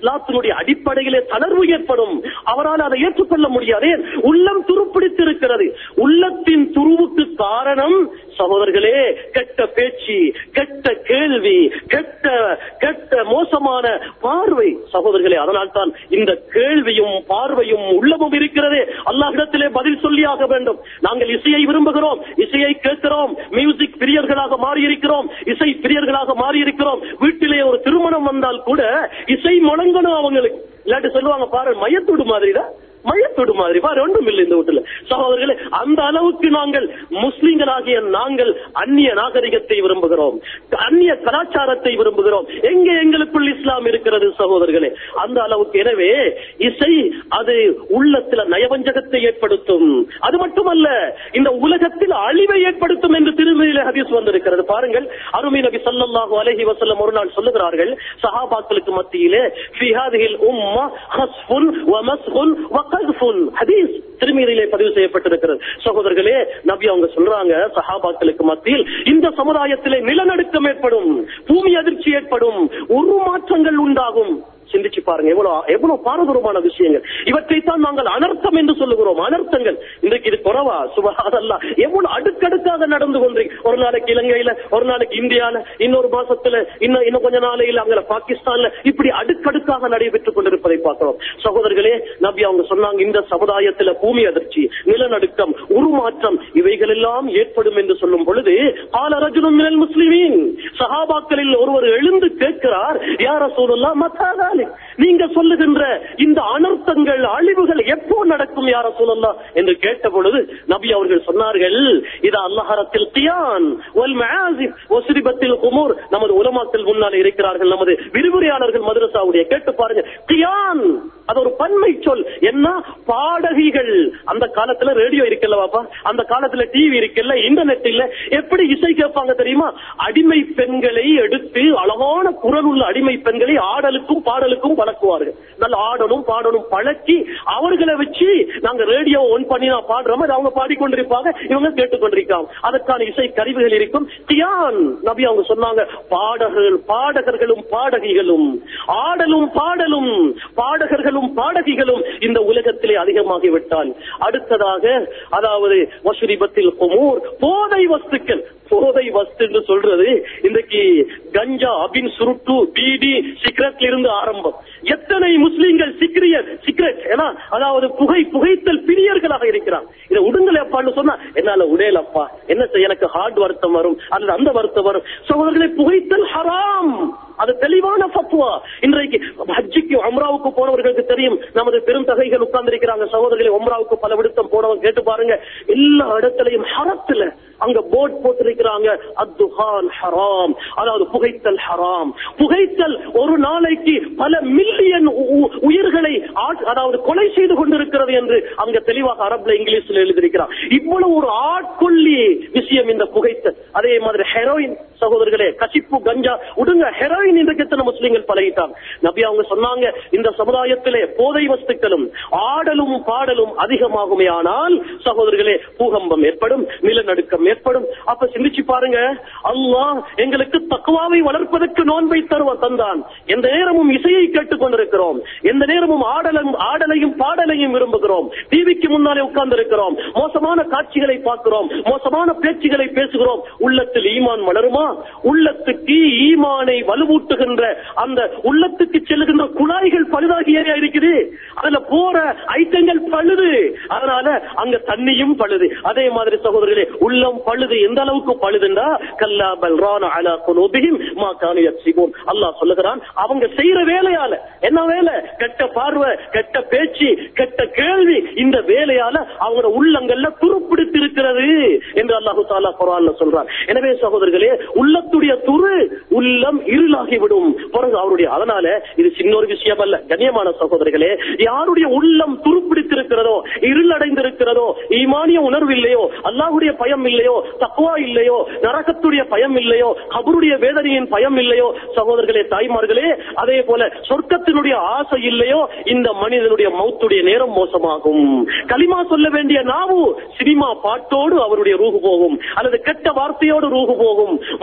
இஸ்லாத்தினுடைய அடிப்படையிலே தளர்வு ஏற்படும் அவரால் அதை ஏற்றுக்கொள்ள முடியாது ஏன்? உள்ளம் துருப்பிடித்திருக்கிறது உள்ளத்தின் துருவுக்கு காரணம் சகோதரர்களே கெட்ட பேச்சு கெட்ட கேள்வி கெட்ட கெட்ட மோசமான பார்வை சகோதரர்களே அதனால் தான் இந்த கேள்வியும் பார்வையும் உள்ளமும் இருக்கிறது அல்லாஹிடத்திலே பதில் சொல்லியாக வேண்டும் நாங்கள் இசையை விரும்புகிறோம் இசையை கேட்கிறோம் மியூசிக் பிரியர்களாக மாறி இருக்கிறோம் இசை பிரியர்களாக மாறி இருக்கிறோம் வீட்டிலே ஒரு திருமணம் வந்தால் கூட இசை முழங்கணும் அவங்களுக்கு இல்லாட்டி சொல்லுவாங்க பாரு மையத்தோடு மாதிரிதான் மையத்தோடு மாதிரி பாரு ஒன்றும் இல்லை இந்த வீட்டுல சகோதரர்களே அந்த அளவுக்கு நாங்கள் முஸ்லிம்களாகிய நாங்கள் அந்நிய நாகரிகத்தை விரும்புகிறோம் அந்நிய கலாச்சாரத்தை விரும்புகிறோம் எங்கே எங்களுக்குள் இஸ்லாம் இருக்கிறது சகோதரர்களே அந்த அளவுக்கு எனவே இசை அது உள்ளத்துல நயவஞ்சகத்தை ஏற்படுத்தும் அது மட்டுமல்ல இந்த உலகத்தில் அழிவை ஏற்படுத்தும் என்று திருமதியில ஹதீஸ் வந்திருக்கிறது பாருங்கள் அருமை நபி ஸல்லல்லாஹு அலைஹி வஸல்லம் ஒரு நாள் சொல்லுகிறார்கள் சஹாபாக்களுக்கு மத்தியிலே ஃபி ஹாதிஹில் உம்ம ஹஸ்ஃபுன் வ மஸ்ஹுன் வ கஸ்ஃபுன் ஹதீஸ் திருமீரிலே பதிவு செய்யப்பட்டிருக்கிறது சகோதரர்களே நபி அவங்க சொல்றாங்க சஹாபாக்களுக்கு மத்தியில் இந்த சமுதாயத்திலே நிலநடுக்கம் ஏற்படும் பூமி அதிர்ச்சி ஏற்படும் உருமாற்றங்கள் உண்டாகும் சிந்திச்சு பாருங்க எவ்வளவு எவ்வளவு பாரதூரமான விஷயங்கள் இவற்றைத்தான் நாங்கள் அனர்த்தம் என்று சொல்லுகிறோம் அனர்த்தங்கள் இன்றைக்கு இது குறவா சுபஹானல்லா எவ்வளவு அடுக்கடுக்காக நடந்து கொண்டிருக்கு ஒரு நாளைக்கு இலங்கையில ஒரு நாளைக்கு இந்தியால இன்னொரு மாசத்துல இன்னும் இன்னும் கொஞ்ச நாளையில அங்க பாகிஸ்தான்ல இப்படி அடுக்கடுக்காக நடைபெற்றுக் கொண்டிருப்பதை பார்க்கிறோம் சகோதரர்களே நபி அவங்க சொன்னாங்க இந்த சமுதாயத்துல பூமி அதிர்ச்சி நிலநடுக்கம் உருமாற்றம் இவைகள் எல்லாம் ஏற்படும் என்று சொல்லும் பொழுது ஆல ரஜுனும் மினல் முஸ்லிமீன் சஹாபாக்களில் ஒருவர் எழுந்து கேட்கிறார் யார சொல்லலாம் மத்தாதாலி நீங்க சொல்லுகின்ற இந்த அனர்த்தங்கள் அழிவுகள் எப்போ நடக்கும் யார சொல்லலாம் என்று கேட்ட பொழுது நபி அவர்கள் சொன்னார்கள் இது அல்லாஹரத்தில் கியான் ஒல் மஆசிப் ஒஸ்ரிபத்தில் குமூர் நமது உலமாக்கள் முன்னால் இருக்கிறார்கள் நமது விரிவுரையாளர்கள் மதரசாவுடைய கேட்டு பாருங்க கியான் அது ஒரு பன்மை சொல் என்ன பாடகிகள் அந்த காலத்துல ரேடியோ இருக்கல்லவாப்பா அந்த காலத்துல டிவி இருக்கல்ல இன்டர்நெட் இல்ல எப்படி இசை கேட்பாங்க தெரியுமா அடிமை பெண்களை எடுத்து அழகான குரல் உள்ள அடிமை பெண்களை ஆடலுக்கும் பாடலுக்கும் பழக்குவார்கள் நல்ல ஆடலும் பாடலும் பழக்கி அவர்களை வச்சு நாங்க ரேடியோ ஒன் பண்ணி நான் பாடுறோம் அது அவங்க பாடிக்கொண்டிருப்பாங்க இவங்க கேட்டுக்கொண்டிருக்காங்க அதற்கான இசை கருவிகள் இருக்கும் தியான் நபி அவங்க சொன்னாங்க பாடகர்கள் பாடகர்களும் பாடகிகளும் ஆடலும் பாடலும் பாடகர்களும் பாடகிகளும் இந்த உலகத்திலே அதிகமாகிவிட்டால் அடுத்ததாக அதாவது வசுரிபத்தில் குமூர் போதை வஸ்துக்கள் போதை வஸ்து என்று சொல்றது இன்றைக்கு கஞ்சா அபின் சுருட்டு பீடி சிகரெட்ல இருந்து ஆரம்பம் எத்தனை முஸ்லீம்கள் சிக்ரியர் சிகரெட் ஏன்னா அதாவது புகை புகைத்தல் பிரியர்களாக இருக்கிறான் இதை உடுங்கலை அப்பான்னு சொன்னா என்னால உடையலப்பா என்ன செய்ய எனக்கு ஹார்ட் வருத்தம் வரும் அல்லது அந்த வருத்தம் வரும் சகோதரர்களை புகைத்தல் ஹராம் அது தெளிவான பத்துவா இன்றைக்கு ஹஜ்ஜிக்கு அம்ராவுக்கு போனவர்களுக்கு தெரியும் நமது பெரும் தகைகள் உட்கார்ந்து இருக்கிறாங்க சகோதரர்களை உம்ராவுக்கு பல விடுத்தம் போனவங்க கேட்டு பாருங்க எல்லா இடத்திலையும் ஹரத்துல அங்க போர்ட் போட்டிருக்கிறாங்க அத்துஹான் ஹராம் அதாவது புகைத்தல் ஹராம் புகைத்தல் ஒரு நாளைக்கு பல மில்லியன் உயிர்களை ஆட்- அதாவது கொலை செய்து கொண்டிருக்கிறது என்று அங்க தெளிவாக அரபுல இங்கிலீஷ்ல எழுதியிருக்கிறார் இவ்வளவு ஒரு ஆட்கொள்ளி விஷயம் இந்த புகைத்தல் அதே மாதிரி ஹெரோயின் சகோதரர்களே கசிப்பு கஞ்சா உடுங்க ஹெரோயின் இன்றைக்கு எத்தனை முஸ்லீம்கள் பழகிட்டாங்க நபி அவங்க சொன்னாங்க இந்த சமுதாயத்திலே போதை வஸ்துக்களும் ஆடலும் பாடலும் அதிகமாகுமே ஆனால் சகோதரர்களே பூகம்பம் ஏற்படும் நிலநடுக்கம் ஏற்படும் அப்ப சிந்திச்சு பாருங்க அல்லாஹ் எங்களுக்கு தக்குவாவை வளர்ப்பதற்கு நோன்பை தருவ தந்தான் எந்த நேரமும் இசையை கேட்டுக் கொண்டிருக்கிறோம் எந்த நேரமும் ஆடலும் ஆடலையும் பாடலையும் விரும்புகிறோம் டிவிக்கு முன்னாலே உட்கார்ந்து இருக்கிறோம் மோசமான காட்சிகளை பார்க்கிறோம் மோசமான பேச்சுகளை பேசுகிறோம் உள்ளத்தில் ஈமான் வளருமா உள்ளத்துக்கு ஈமானை வலுவூட்டுகின்ற அந்த உள்ளத்துக்கு செல்லுகின்ற குழாய்கள் பழுதாகியே இருக்குது அதுல போற ஐட்டங்கள் பழுது அதனால அங்க தண்ணியும் பழுது அதே மாதிரி சகோதரர்களே உள்ளம் பழுது எந்த அளவுக்கு பழுதுண்டா கல்லா பல்ரான அலா குலூபிஹிம் மா கானு யக்ஸிபூன் அல்லாஹ் சொல்லுகிறான் அவங்க செய்யற வேலையால என்ன வேலை கெட்ட பார்வை கெட்ட பேச்சு கெட்ட கேள்வி இந்த வேலையால அவங்களோட உள்ளங்கள்ல துருப்பிடித்து இருக்கிறது என்று அல்லாஹு தாலா குரான்ல சொல்றான் எனவே சகோதரர்களே உள்ளத்துடைய துரு உள்ளம் இருளாகி விடும் பிறகு அவருடைய அதனால இது சின்ன ஒரு விஷயம் அல்ல கண்ணியமான சகோதரர்களே யாருடைய உள்ளம் துருப்பிடித்திருக்கிறதோ இருளடைந்திருக்கிறதோ ஈமானிய உணர்வு இல்லையோ அல்லாஹுடைய பயம் இல்லையோ தக்குவா இல்லையோ நரகத்துடைய பயம் இல்லையோ கபருடைய வேதனையின் பயம் இல்லையோ சகோதரர்களே தாய்மார்களே அதே போல சொர்க்கத்தினுடைய ஆசை இல்லையோ இந்த மனிதனுடைய மௌத்துடைய நேரம் மோசமாகும் களிமா சொல்ல வேண்டிய நாவு சினிமா பாட்டோடு அவருடைய ரூகு போகும் அல்லது கெட்ட வார்த்தையோடு ரூகு போகும்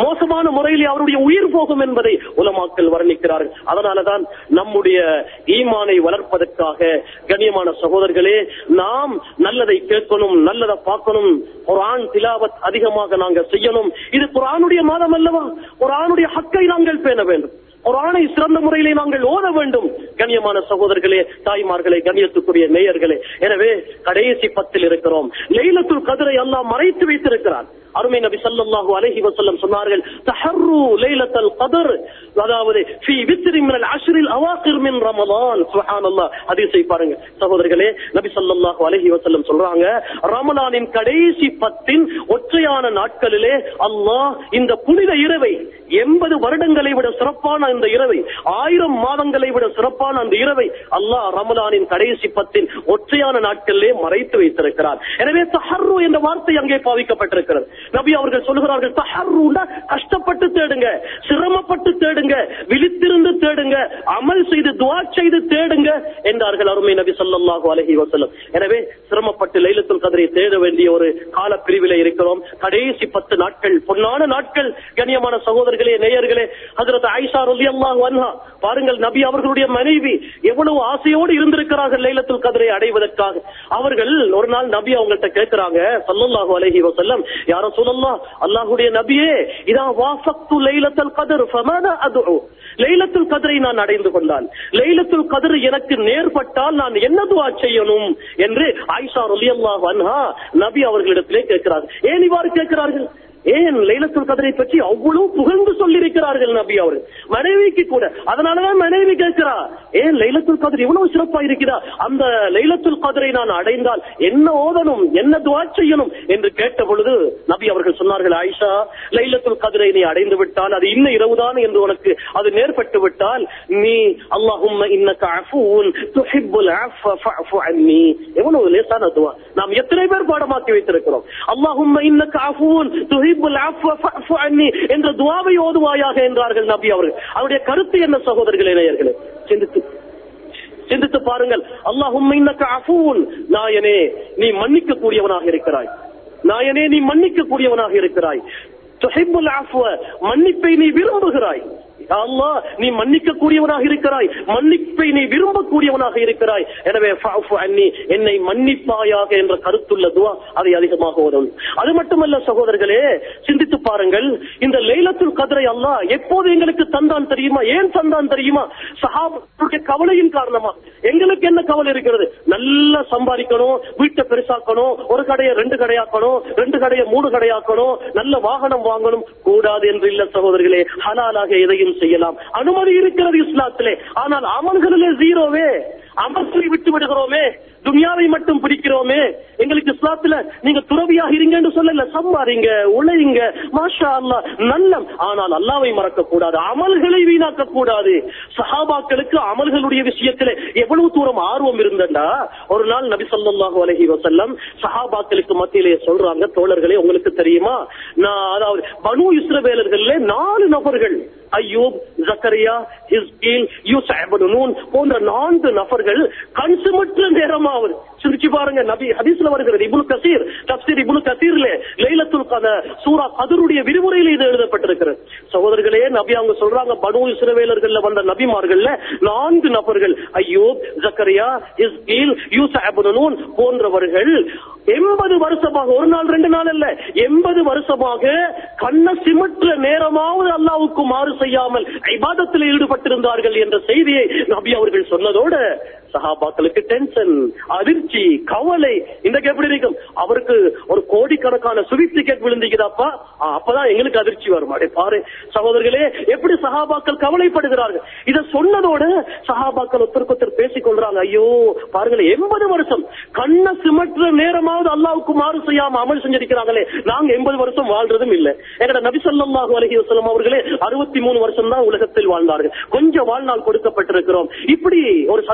மோசமான முறையில் அவருடைய உயிர் போகும் என்பதை உலமாக்கள் வர்ணிக்கிறார்கள் அதனாலதான் நம்முடைய ஈமானை வளர்ப்பதற்காக கண்ணியமான சகோதரர்களே நாம் நல்லதை கேட்கணும் நல்லதை பார்க்கணும் குர்ஆன் திலாவத் அதிகமாக நாங்கள் செய்யணும் இது குர்ஆனுடைய மாதம் அல்லவா குர்ஆனுடைய ஹக்கை நாங்கள் பேண வேண்டும் குர்ஆனை சிறந்த முறையிலே நாங்கள் ஓத வேண்டும் கண்ணியமான சகோதரர்களே தாய்மார்களே கண்ணியத்துக்குரிய நேயர்களே எனவே கடைசி பத்தில் இருக்கிறோம் லைலத்துல் கதிரை அல்லாஹ் மறைத்து வைத்திருக்கிறார் அருமை நபி ஸல்லல்லாஹு அலைஹி வஸல்லம் சொன்னார்கள் தஹர்ரு லைலத்துல் கத்ர் அதாவது ஃபீ வித்ரி மினல் அஷ்ரில் அவாகிர் மின் ரமலான் சுப்ஹானல்லாஹ் ஹதீஸை பாருங்க சகோதரர்களே நபி ஸல்லல்லாஹு அலைஹி வஸல்லம் சொல்றாங்க ரமலானின் கடைசி பத்தின் ஒற்றையான நாட்களிலே அல்லாஹ் இந்த புனித இரவை எண்பது வருடங்களை விட சிறப்பான இந்த இரவை ஆயிரம் மாதங்களை விட சிறப்பான அந்த இரவை அல்லாஹ் ரமலானின் கடைசி பத்தின் ஒற்றையான நாட்களிலே மறைத்து வைத்திருக்கிறார் எனவே தஹர்ரு என்ற வார்த்தை அங்கே பாவிக்கப்பட்டிருக்கிறது நபி அவர்கள் சொல்லுகிறார்கள் தஹர்ருன்னா கஷ்டப்பட்டு தேடுங்க சிரமப்பட்டு தேடுங்க விழித்திருந்து தேடுங்க அமல் செய்து துவா செய்து தேடுங்க என்றார்கள் அருமை நபி ஸல்லல்லாஹு அலைஹி வஸல்லம் எனவே சிரமப்பட்டு லைலத்துல் கத்ரை தேட வேண்டிய ஒரு கால பிரிவிலே இருக்கிறோம் கடைசி பத்து நாட்கள் பொன்னான நாட்கள் கண்ணியமான சகோதரர்களே நேயர்களே ஹஜரத் ஆயிஷா ரலியல்லாஹு அன்ஹா பாருங்கள் நபி அவர்களுடைய மனைவி எவ்வளவு ஆசையோடு இருந்திருக்கிறார்கள் லைலத்துல் கத்ரை அடைவதற்காக அவர்கள் ஒரு நாள் நபி அவங்கள்ட்ட கேட்கிறாங்க ஸல்லல்லாஹு அலைஹி வஸல்லம் யா ரசூலல்லாஹ் அல்லாஹ்வுடைய நபியே இதா வாஃபக்து லைலத்துல் கத்ர் ஃபமாதா அத்உ லைலத்துல் கத்ரை நான் அடைந்து கொண்டால் லைலத்துல் கத்ர் எனக்கு நேர்பட்டால் நான் என்ன துஆ செய்யணும் என்று ஆயிஷா ரலியல்லாஹு அன்ஹா நபி அவர்களிடத்திலே கேட்கிறார் ஏன் இவ்வாறு கேட்கிறார்கள் ஏன் லைலத்துல் கதரை பற்றி அவ்வளவு புகழ்ந்து சொல்லியிருக்கிறார்கள் நபி அவர்கள் மனைவிக்கு கூட அதனாலதான் மனைவி கேட்கிறா ஏன் லைலத்துல் கதர் இவ்வளவு சிறப்பா இருக்கிறா அந்த லைலத்துல் கதரை நான் அடைந்தால் என்ன ஓதணும் என்ன துவா செய்யணும் என்று கேட்ட பொழுது நபி அவர்கள் சொன்னார்கள் ஆயிஷா லைலத்துல் கதரை நீ அடைந்து விட்டால் அது இன்ன இரவுதான் என்று உனக்கு அது நேர்பட்டு விட்டால் நீ அல்லாஹும்ம இன்னக அஃபூன் துஹிப்புல் அஃவ ஃபஅஃபு அன்னி எவ்வளவு லேசான துவா நாம் எத்தனை பேர் பாடமாக்கி வைத்திருக்கிறோம் அல்லாஹும்ம இன்னக அஃபூன் துஹிப்புல் அஃவ ஃபஅஃபு அன்னி என்ற துவாவை ஓதுவாயாக என்றார்கள் நபி அவர்கள் அவருடைய கருத்து என்ன சகோதரர்களே நேயர்களே சிந்தித்து சிந்தித்து பாருங்கள் அல்லாஹும்ம இன்னக அஃபூன் நாயனே நீ மன்னிக்க கூடியவனாக இருக்கிறாய் நாயனே நீ மன்னிக்க கூடியவனாக இருக்கிறாய் துஹிப்புல் அஃவ மன்னிப்பை நீ விரும்புகிறாய் யா அல்லாஹ் நீ மன்னிக்க கூடியவனாக இருக்கிறாய் மன்னிப்பை நீ விரும்பக்கூடியவனாக இருக்கிறாய் எனவே ஃபஅஃபு அன்னி என்னை மன்னிப்பாயாக என்ற கருத்துள்ள துவா அதை அதிகமாக ஓதும் அது மட்டுமல்ல சகோதரர்களே சிந்தித்து பாருங்கள் இந்த லைலத்துல் கத்ரை அல்லாஹ் எப்போது எங்களுக்கு தந்தான் தெரியுமா ஏன் தந்தான் தெரியுமா சஹாபுடைய கவலையின் காரணமா எங்களுக்கு என்ன கவலை இருக்கிறது நல்லா சம்பாதிக்கணும் வீட்டை பெருசாக்கணும் ஒரு கடையை ரெண்டு கடையாக்கணும் ரெண்டு கடையை மூணு கடையாக்கணும் நல்ல வாகனம் வாங்கணும் கூடாது என்று இல்ல சகோதரர்களே ஹலாலாக எதையும் செய்யலாம் அனுமதி இருக்கிறது இஸ்லாத்திலே ஆனால் அமல்களிலே ஜீரோவே அமர்களை விட்டு விடுகிறோமே துனியாவை மட்டும் பிடிக்கிறோமே எங்களுக்கு இஸ்லாத்துல நீங்க துறவியாக இருங்கன்னு சொல்லல சம்பாதிங்க உழையுங்க மாஷா அல்லாஹ் நல்லம் ஆனால் அல்லாவை மறக்க கூடாது அமல்களை வீணாக்க கூடாது சஹாபாக்களுக்கு அமல்களுடைய விஷயத்துல எவ்வளவு தூரம் ஆர்வம் இருந்தண்டா ஒரு நாள் நபி ஸல்லல்லாஹு அலைஹி வஸல்லம் சஹாபாக்களுக்கு மத்தியிலே சொல்றாங்க தோழர்களே உங்களுக்கு தெரியுமா நான் அதாவது பனு இஸ்ரவேலர்கள்ல நாலு நபர்கள் ஐயூப் ஜக்கரியா ஹிஸ்கீல் யூசா இப்னு நூன் போன்ற நான்கு நபர்கள் கண்சுமற்ற நேரமாவது சிரிச்சு பாருங்க நபி ஹதீஸ்ல வருகிறது இப்னு கசீர் தப்சீர் இப்னு கசீர்ல லைலத்துல் கதர் சூரா கதருடைய விரிவுரையில இது எழுதப்பட்டிருக்கிறது சகோதரர்களே நபி அவங்க சொல்றாங்க பனு இஸ்ரவேலர்கள்ல வந்த நபிமார்கள்ல நான்கு நபர்கள் ஐயூப் ஜக்கரியா ஹிஸ்கீல் யூசா இப்னு நூன் போன்றவர்கள் எண்பது வருஷமாக ஒரு நாள் ரெண்டு நாள் அல்ல எண்பது வருஷமாக கண்ண சிமற்ற நேரமாவது அல்லாவுக்கு மாறு செய்யாமல் ஐபாதத்தில் ஈடுபட்டிருந்தார்கள் என்ற செய்தியை நபி அவர்கள் சொன்னதோடு சஹாபாக்களுக்கு டென்ஷன் அதிர்ச்சி கவலை இன்றைக்கு எப்படி இருக்கும் அவருக்கு ஒரு கோடிக்கணக்கான சுவிட் டிக்கெட் விழுந்திக்குதாப்பா ஆ, அப்பதான் எங்களுக்கு அதிர்ச்சி வரும் அடே பாரு சகோதரர்களே எப்படி சஹாபாக்கள் கவலைப்படுகிறார்கள் இத சொன்னதோட சஹாபாக்கள் ஒருத்தருக்கு ஒருத்தர் பேசிக் கொள்றாங்க ஐயோ பாருங்களேன் எண்பது வருஷம் கண்ண சிமற்ற நேரமாவது அல்லாவுக்கு மாறு செய்யாம அமல் செஞ்சிருக்கிறாங்களே நாங்க எண்பது வருஷம் வாழ்றதும் இல்ல எங்கட நபி ஸல்லல்லாஹு அலைஹி வஸல்லம் அவர்களே அறுபத்தி மூணு வருஷம் தான் உலகத்தில் வாழ்ந்தார்கள் கொஞ்சம் வாழ்நாள் கொடுக்கப்பட்டிருக்கிறோம் இப்படி ஒரு சந்தர்ப்பம் எங்களுக்கு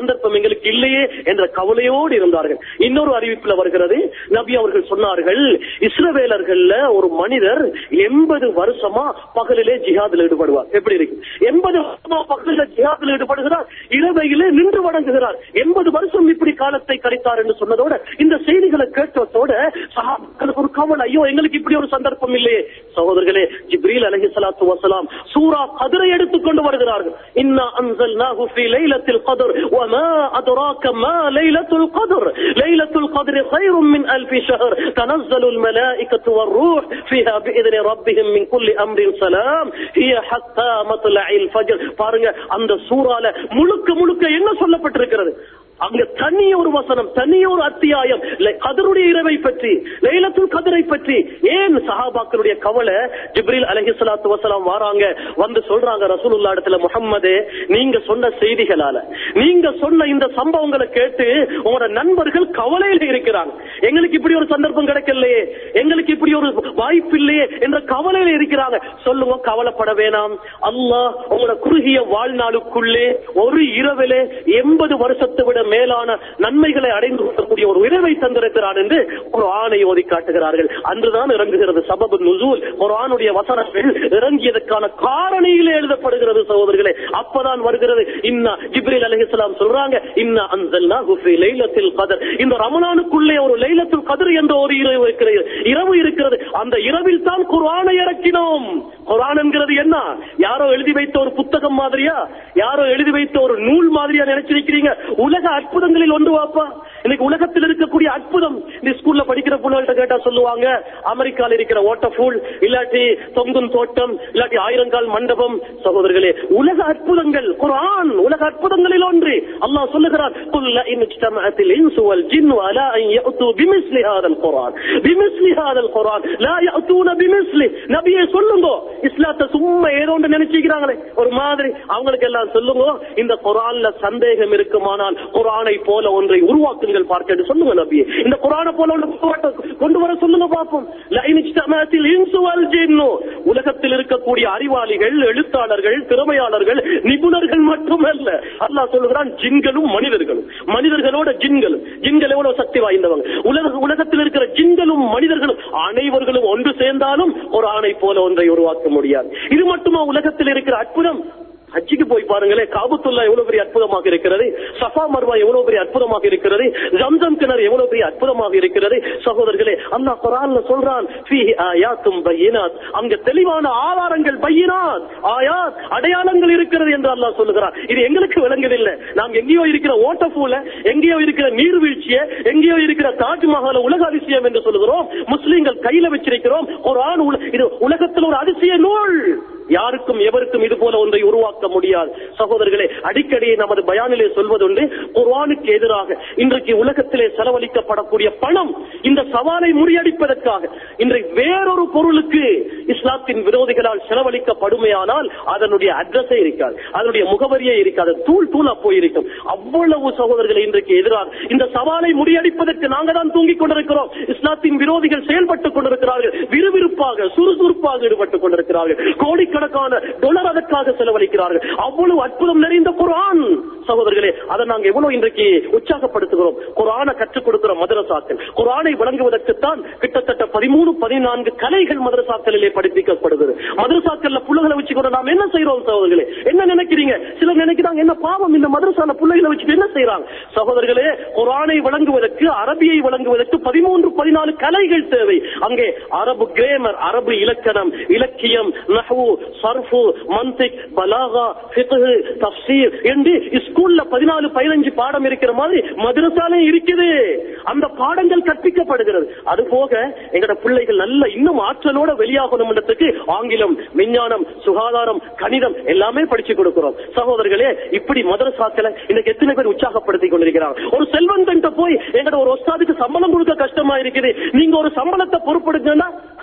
எங்களுக்கு இல்லையே என்ற கவலையோடு இருந்தார்கள் இன்னொரு அறிவிப்புல வருகிறது நபி அவர்கள் சொன்னார்கள் இஸ்ரவேலர்கள்ல ஒரு மனிதர் எண்பது வருஷமா பகலிலே ஜிஹாதில் ஈடுபடுவார் எப்படி இருக்கு எண்பது வருஷமா பகலில ஜிஹாதில் ஈடுபடுகிறார் இரவையிலே நின்று வணங்குகிறார் எண்பது வருஷம் இப்படி காலத்தை கழித்தார் என்று சொன்னதோட இந்த செய்திகளை கேட்டதோட சஹாபாக்களுக்கு ஒரு கவலை ஐயோ எங்களுக்கு இப்படி ஒரு சந்தர்ப்பம் இல்லையே சகோதரர்களே ஜிப்ரீல் அலஹி சலாத்து வசலாம் சூரா கதிரை எடுத்துக்கொண்டு வருகிறார்கள் இன்னா அன்சல்நாஹு ஃபீ லைலத்தில் கத்ர் வமா அத்ராக மா லைலத்துல் கத்ர் லைலத்துல் கத்ர் கைரும் மின் அல்ஃபி ஷஹர் தனஸ்ஸலுல் மலாயிகத்து வர்ரூஹ் ஃபீஹா பிஇذن ரப்பிஹிம் மின் குல்லி அம்ரின் சலாம் ஹிய ஹத்தா மத்லஇல் ஃபஜ்ர் பாருங்க அந்த சூறால முழுக்க முழுக்க என்ன சொல்லப்பட்டிருக்கிறது அங்க தனி ஒரு வசனம் தனி ஒரு அத்தியாயம் லை- கதருடைய இரவை பற்றி லைலத்துல் கதரை பற்றி ஏன் சஹாபாக்களுடைய கவலை ஜிப்ரீல் அலைஹிஸ்ஸலாத்து வஸலாம் வராங்க வந்து சொல்றாங்க ரசூலுல்லாஹ் இடத்துல முஹம்மதே நீங்க சொன்ன செய்திகளால நீங்க சொன்ன இந்த சம்பவங்களை கேட்டு உங்களோட நண்பர்கள் கவலையில இருக்கிறாங்க எங்களுக்கு இப்படி ஒரு சந்தர்ப்பம் கிடைக்கலையே எங்களுக்கு இப்படி ஒரு வாய்ப்பு இல்லையே என்ற கவலையில இருக்கிறாங்க சொல்லுங்க கவலைப்பட வேணாம் அல்லாஹ் உங்களோட குறுகிய வாழ்நாளுக்குள்ளே ஒரு இரவிலே எண்பது வருஷத்தை விட மேலான நன்மைகளை அடைந்து கொள்ளக்கூடிய ஒரு இரவை தந்திருக்கிறான் என்று ஒரு ஆணை ஓதி காட்டுகிறார்கள் அன்றுதான் இறங்குகிறது சபபு நுசூல் ஒரு ஆணுடைய வசனங்கள் இறங்கியதற்கான காரணியிலே எழுதப்படுகிறது சகோதரர்களே அப்பதான் வருகிறது இன்னா ஜிப்ரீல் அலைஹிஸ்ஸலாம் சொல்றாங்க இன்னா அன்சல்னா குஃபி லைலத்தில் கதர் இந்த ரமணானுக்குள்ளே ஒரு லைலத்துல் கதர் என்ற ஒரு இரவு இருக்கிறது இரவு இருக்கிறது அந்த இரவில் தான் குர்ஆனை இறக்கினோம் குர்ஆன் என்கிறது என்ன யாரோ எழுதி வைத்த ஒரு புத்தகம் மாதிரியா யாரோ எழுதி வைத்த ஒரு நூல் மாதிரியா நினைச்சிருக்கிறீங்க உலக அற்புதங்களில் ஒன்று வாப்பா இன்னைக்கு உலகத்தில் இருக்கக்கூடிய அற்புதம் இந்த ஸ்கூல்ல படிக்கிற பிள்ளைகள்ட்ட கேட்டா சொல்லுவாங்க அமெரிக்கால இருக்கிற வாட்டர்ஃபூல் இல்லாட்டி தொங்கும் தோட்டம் இல்லாட்டி ஆயிரங்கால் மண்டபம் சகோதரர்களே உலக அற்புதங்கள் குர்ஆன் உலக அற்புதங்களில் ஒன்று அல்லாஹ் சொல்லுகிறார் குல்ல இன் இஜ்தமஅத்தில் இன்சு வல் ஜின்னு அலா அன் யஅது பிமிஸ்லி ஹாதல் குர்ஆன் பிமிஸ்லி ஹாதல் குர்ஆன் லா யஅதூன பிமிஸ்லி நபியே சொல்லுங்க இஸ்லாத்தை சும்மா ஏதோ ஒன்று நினைச்சுக்கிறாங்களே ஒரு மாதிரி அவங்களுக்கு எல்லாம் சொல்லுங்க இந்த குர்ஆன்ல சந்தேகம் இருக்குமானால் குர்ஆனை போல ஒன்றை உருவாக்குங்கள் பார்க்க சொல்லுங்க நபியே இந்த குர்ஆனை போல ஒன்று கொண்டு கொண்டு வர சொல்லுங்க பார்ப்போம் லா இன் இஜ்தமஅத்தில் இன்சு வல் ஜின்னு உலகத்தில் இருக்கக்கூடிய அறிவாளிகள் எழுத்தாளர்கள் திறமையாளர்கள் நிபுணர்கள் மட்டுமல்ல அல்லாஹ் சொல்லுகிறான் ஜின்களும் மனிதர்களும் மனிதர்களோட ஜின்களும் ஜின்கள் எவ்வளவு சக்தி வாய்ந்தவங்க உலக உலகத்தில் இருக்கிற ஜின்களும் மனிதர்களும் அனைவர்களும் ஒன்று சேர்ந்தாலும் ஒரு ஆணை போல ஒன்றை உருவாக்க முடியாது இது மட்டுமா உலகத்தில் இருக்கிற அற்புதம் ஹஜ்ஜிக்கு போய் பாருங்களே காபத்துல்லா எவ்வளவு பெரிய அற்புதமாக இருக்கிறது சஃபா மர்வா எவ்வளவு பெரிய அற்புதமாக இருக்கிறது ஜம்சம் கிணறு எவ்வளவு பெரிய அற்புதமாக இருக்கிறது சகோதரர்களே அல்லாஹ் குர்ஆன்ல சொல்றான் ஃபீஹி ஆயாத்தும் பையினாத் அங்க தெளிவான ஆதாரங்கள் பையினாத் ஆயாத் அடையாளங்கள் இருக்கிறது என்று அல்லாஹ் சொல்லுகிறான் இது எங்களுக்கு விளங்குதில்லை நாம் எங்கேயோ இருக்கிற ஓட்டப்பூல எங்கேயோ இருக்கிற நீர்வீழ்ச்சிய எங்கேயோ இருக்கிற தாஜ்மஹால உலக அதிசயம் என்று சொல்லுகிறோம் முஸ்லிம்கள் கையில வச்சிருக்கிறோம் ஒரு ஆண் உல- இது உலகத்தில் ஒரு அதிசய நூல் யாருக்கும் எவருக்கும் இது போல ஒன்றை உருவாக்க முடியாது சகோதரர்களே அடிக்கடி நமது பயானிலே சொல்வதுண்டு குர்ஆனுக்கு எதிராக இன்றைக்கு உலகத்திலே செலவழிக்கப்படக்கூடிய பணம் இந்த சவாலை முறியடிப்பதற்காக இன்றைக்கு வேறொரு பொருளுக்கு இஸ்லாத்தின் விரோதிகளால் செலவழிக்கப்படுமையானால் அதனுடைய அட்ரஸே இருக்காது அதனுடைய முகவரியே இருக்காது தூள் தூளா போயிருக்கும் அவ்வளவு சகோதரர்களை இன்றைக்கு எதிராக இந்த சவாலை முறியடிப்பதற்கு நாங்க தான் தூங்கிக் கொண்டிருக்கிறோம் இஸ்லாத்தின் விரோதிகள் செயல்பட்டுக் கொண்டிருக்கிறார்கள் விறுவிறுப்பாக சுறுசுறுப்பாக ஈடுபட்டுக் கொண்டிருக்கிறார்கள் கோடிக்கணக்கான டொலர் அதற்காக செலவழிக்கிறார்கள் அவ்வளவு அற்புதம் நிறைந்த குர்ஆன் சகோதரர்களே அதை நாங்க எவ்வளவு இன்றைக்கு உற்சாகப்படுத்துகிறோம் குர்ஆனை கற்றுக் கொடுக்கிற மதரசாக்கள் குர்ஆனை வழங்குவதற்குத்தான் கிட்டத்தட்ட பதிமூணு பதினான்கு கலைகள் மதரசாக்களிலே படிப்பிக்கப்படுகிறது மதரசாக்கள்ல புள்ளைகளை வச்சுக்கொண்டு நாம் என்ன செய்யறோம் சகோதரர்களே என்ன நினைக்கிறீங்க சிலர் நினைக்கிறாங்க என்ன பாவம் இந்த மதரசால பிள்ளைகளை வச்சுட்டு என்ன செய்யறாங்க சகோதரர்களே குர்ஆனை வழங்குவதற்கு அரபியை வழங்குவதற்கு பதிமூன்று பதினாலு கலைகள் தேவை அங்கே அரபு கிரேமர் அரபு இலக்கணம் இலக்கியம் நஹ்வு சர்ஃபு மந்திக் பலாகா ஃபிக்ஹ் தஃப்சீர் என்று ஸ்கூல்ல பதினாலு பதினஞ்சு பாடம் இருக்கிற மாதிரி மதரசாலே இருக்குது அந்த பாடங்கள் கற்பிக்கப்படுகிறது அது போக எங்கட பிள்ளைகள் நல்ல இன்னும் ஆற்றலோட வெளியாகணும்ன்றதுக்கு ஆங்கிலம் விஞ்ஞானம் சுகாதாரம் கணிதம் எல்லாமே படிச்சு கொடுக்கிறோம் சகோதரர்களே இப்படி மதரசாக்களை இன்னைக்கு எத்தனை பேர் உற்சாகப்படுத்திக் கொண்டிருக்கிறாங்க ஒரு செல்வந்தன்ட்ட போய் எங்கட ஒரு ஒஸ்தாதுக்கு சம்பளம் கொடுக்க கஷ்டமா இருக்குது நீங்க ஒரு சம்பளத்தை பொறுப்படுங்கன்னா ஹ,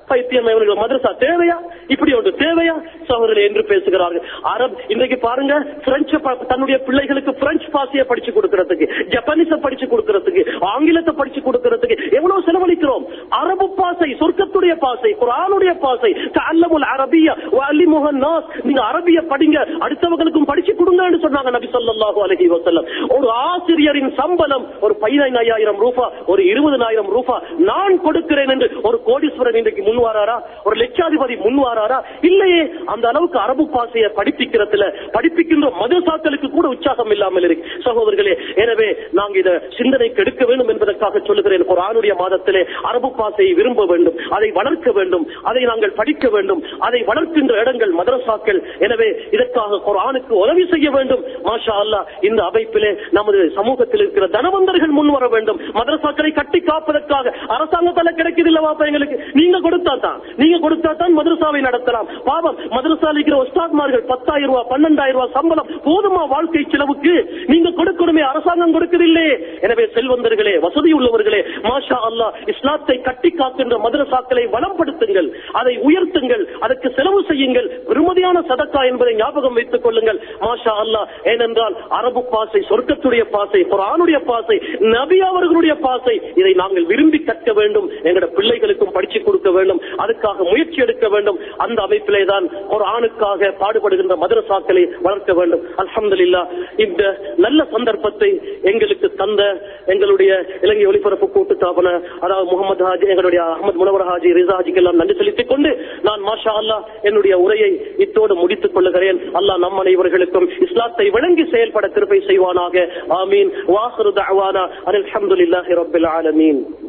பைத்தியம் இவர்கள் மதரசா தேவையா இப்படி ஒன்று தேவையா சகோதரர்களே என்று பேசுகிறார்கள் அரப் இன்றைக்கு பாருங்க பிரெஞ்சு ப- தன்னுடைய பிள்ளைகளுக்கு பிரெஞ்சு பாஷையை படிச்சு கொடுக்கறதுக்கு ஜப்பானீஸ படிச்சு கொடுக்கறதுக்கு ஆங்கிலத்தை படிச்சு கொடுக்கறதுக்கு எவ்வளவு செலவழிக்கிறோம் அரபு பாசை சொர்க்கத்துடைய பாசை குரானுடைய பாசை தஅல்லமுல் அரபிய வஅல்லிமுஹு நாஸ் நீங்க அரபிய படிங்க அடுத்தவங்களுக்கும் படிச்சு கொடுங்கன்னு சொன்னாங்க நபி ஸல்லல்லாஹு அலைஹி வஸல்லம் ஒரு ஆசிரியரின் சம்பளம் ஒரு 15000 ரூபாய் ஒரு 20000 ரூபாய் நான் கொடுக்கிறேன் என்று ஒரு கோடீஸ்வரன் இன்றைக்கு முன் வாராரா ஒரு லட்சாதிபதி முன் வாராரா இல்லையே அந்த அளவுக்கு அரபு பாஷையை படிப்பிக்கிறதுல படிப்பிக்கின்ற மதசாக்களுக்கு கூட உற்சாகம் இல்லாமல் இருக்கு சகோதரர்களே எனவே நாங்க இத சிந்தனைக்கு எடுக்க வேண்டும் என்பதற்காக சொல்லுகிறேன் குர்ஆனுடைய மாதத்திலே அரபு பாஷையை விரும்ப வேண்டும் அதை வளர்க்க வேண்டும் அதை நாங்கள் படிக்க வேண்டும் அதை வளர்க்கின்ற இடங்கள் மதரசாக்கள் எனவே இதற்காக குர்ஆனுக்கு உதவி செய்ய வேண்டும் மாஷா அல்லாஹ் இந்த அமைப்பிலே நமது சமூகத்தில் இருக்கிற தனவந்தர்கள் முன் வர வேண்டும் மதரசாக்களை கட்டி காப்பதற்காக அரசாங்கத்தால கிடைக்குது இல்லவா எங்களுக்கு நீங்க கொடுத்தா தான் நீங்க கொடுத்தா தான் மதரசாவை நடத்தலாம் பாவம் மதரசால இருக்கிற உஸ்தாத்மார்கள் பத்தாயிரம் ரூபாய் பன்னெண்டாயிரம் ரூபாய் சம்பளம் போதுமா வாழ்க்கை செலவுக்கு நீங்க கொடுக்கணுமே அரசாங்கம் கொடுக்கவில்லை எனவே செல்வந்தர்களே வசதி உள்ளவர்களே மாஷா அல்லாஹ் இஸ்லாத்தை கட்டி காக்கின்ற மதரசாக்களை வளப்படுத்துங்கள் அதை உயர்த்துங்கள் அதற்கு செலவு செய்யுங்கள் பெருமதியான சதக்கா என்பதை ஞாபகம் வைத்துக் கொள்ளுங்கள் மாஷா அல்லாஹ் ஏனென்றால் அரபு பாசை சொர்க்கத்துடைய பாசை குரானுடைய பாசை நபி அவர்களுடைய பாசை இதை நாங்கள் விரும்பி கற்க வேண்டும் எங்களோட பிள்ளைகளுக்கும் படிச்சு கொடுக்க வேண்டும் அதுக்காக முயற்சி எடுக்க வேண்டும் அந்த அமைப்பிலே தான் ஒரு ஆணுக்காக பாடுபடுகின்ற மதரசாக்களை வளர்க்க வேண்டும் அல்ஹம்துலில்லாஹ் இந்த நல்ல சந்தர்ப்பத்தை எங்களுக்கு தந்த எங்களுடைய இலங்கை ஒலிபரப்பு கூட்டு தாபன அதாவது முகமது ஹாஜி எங்களுடைய அகமது முனவர் ஹாஜி ரிசா ஹாஜிக்கு எல்லாம் நன்றி செலுத்திக் கொண்டு நான் மாஷா அல்லாஹ் என்னுடைய உரையை இத்தோடு முடித்துக் கொள்ளுகிறேன் அல்லாஹ் நம் அனைவர்களுக்கும் இஸ்லாத்தை விளங்கி செயல்பட கிருபை செய்வானாக ஆமீன் வாஹரு தஅவானா அல்ஹம்துலில்லாஹி ரப்பில் ஆலமீன்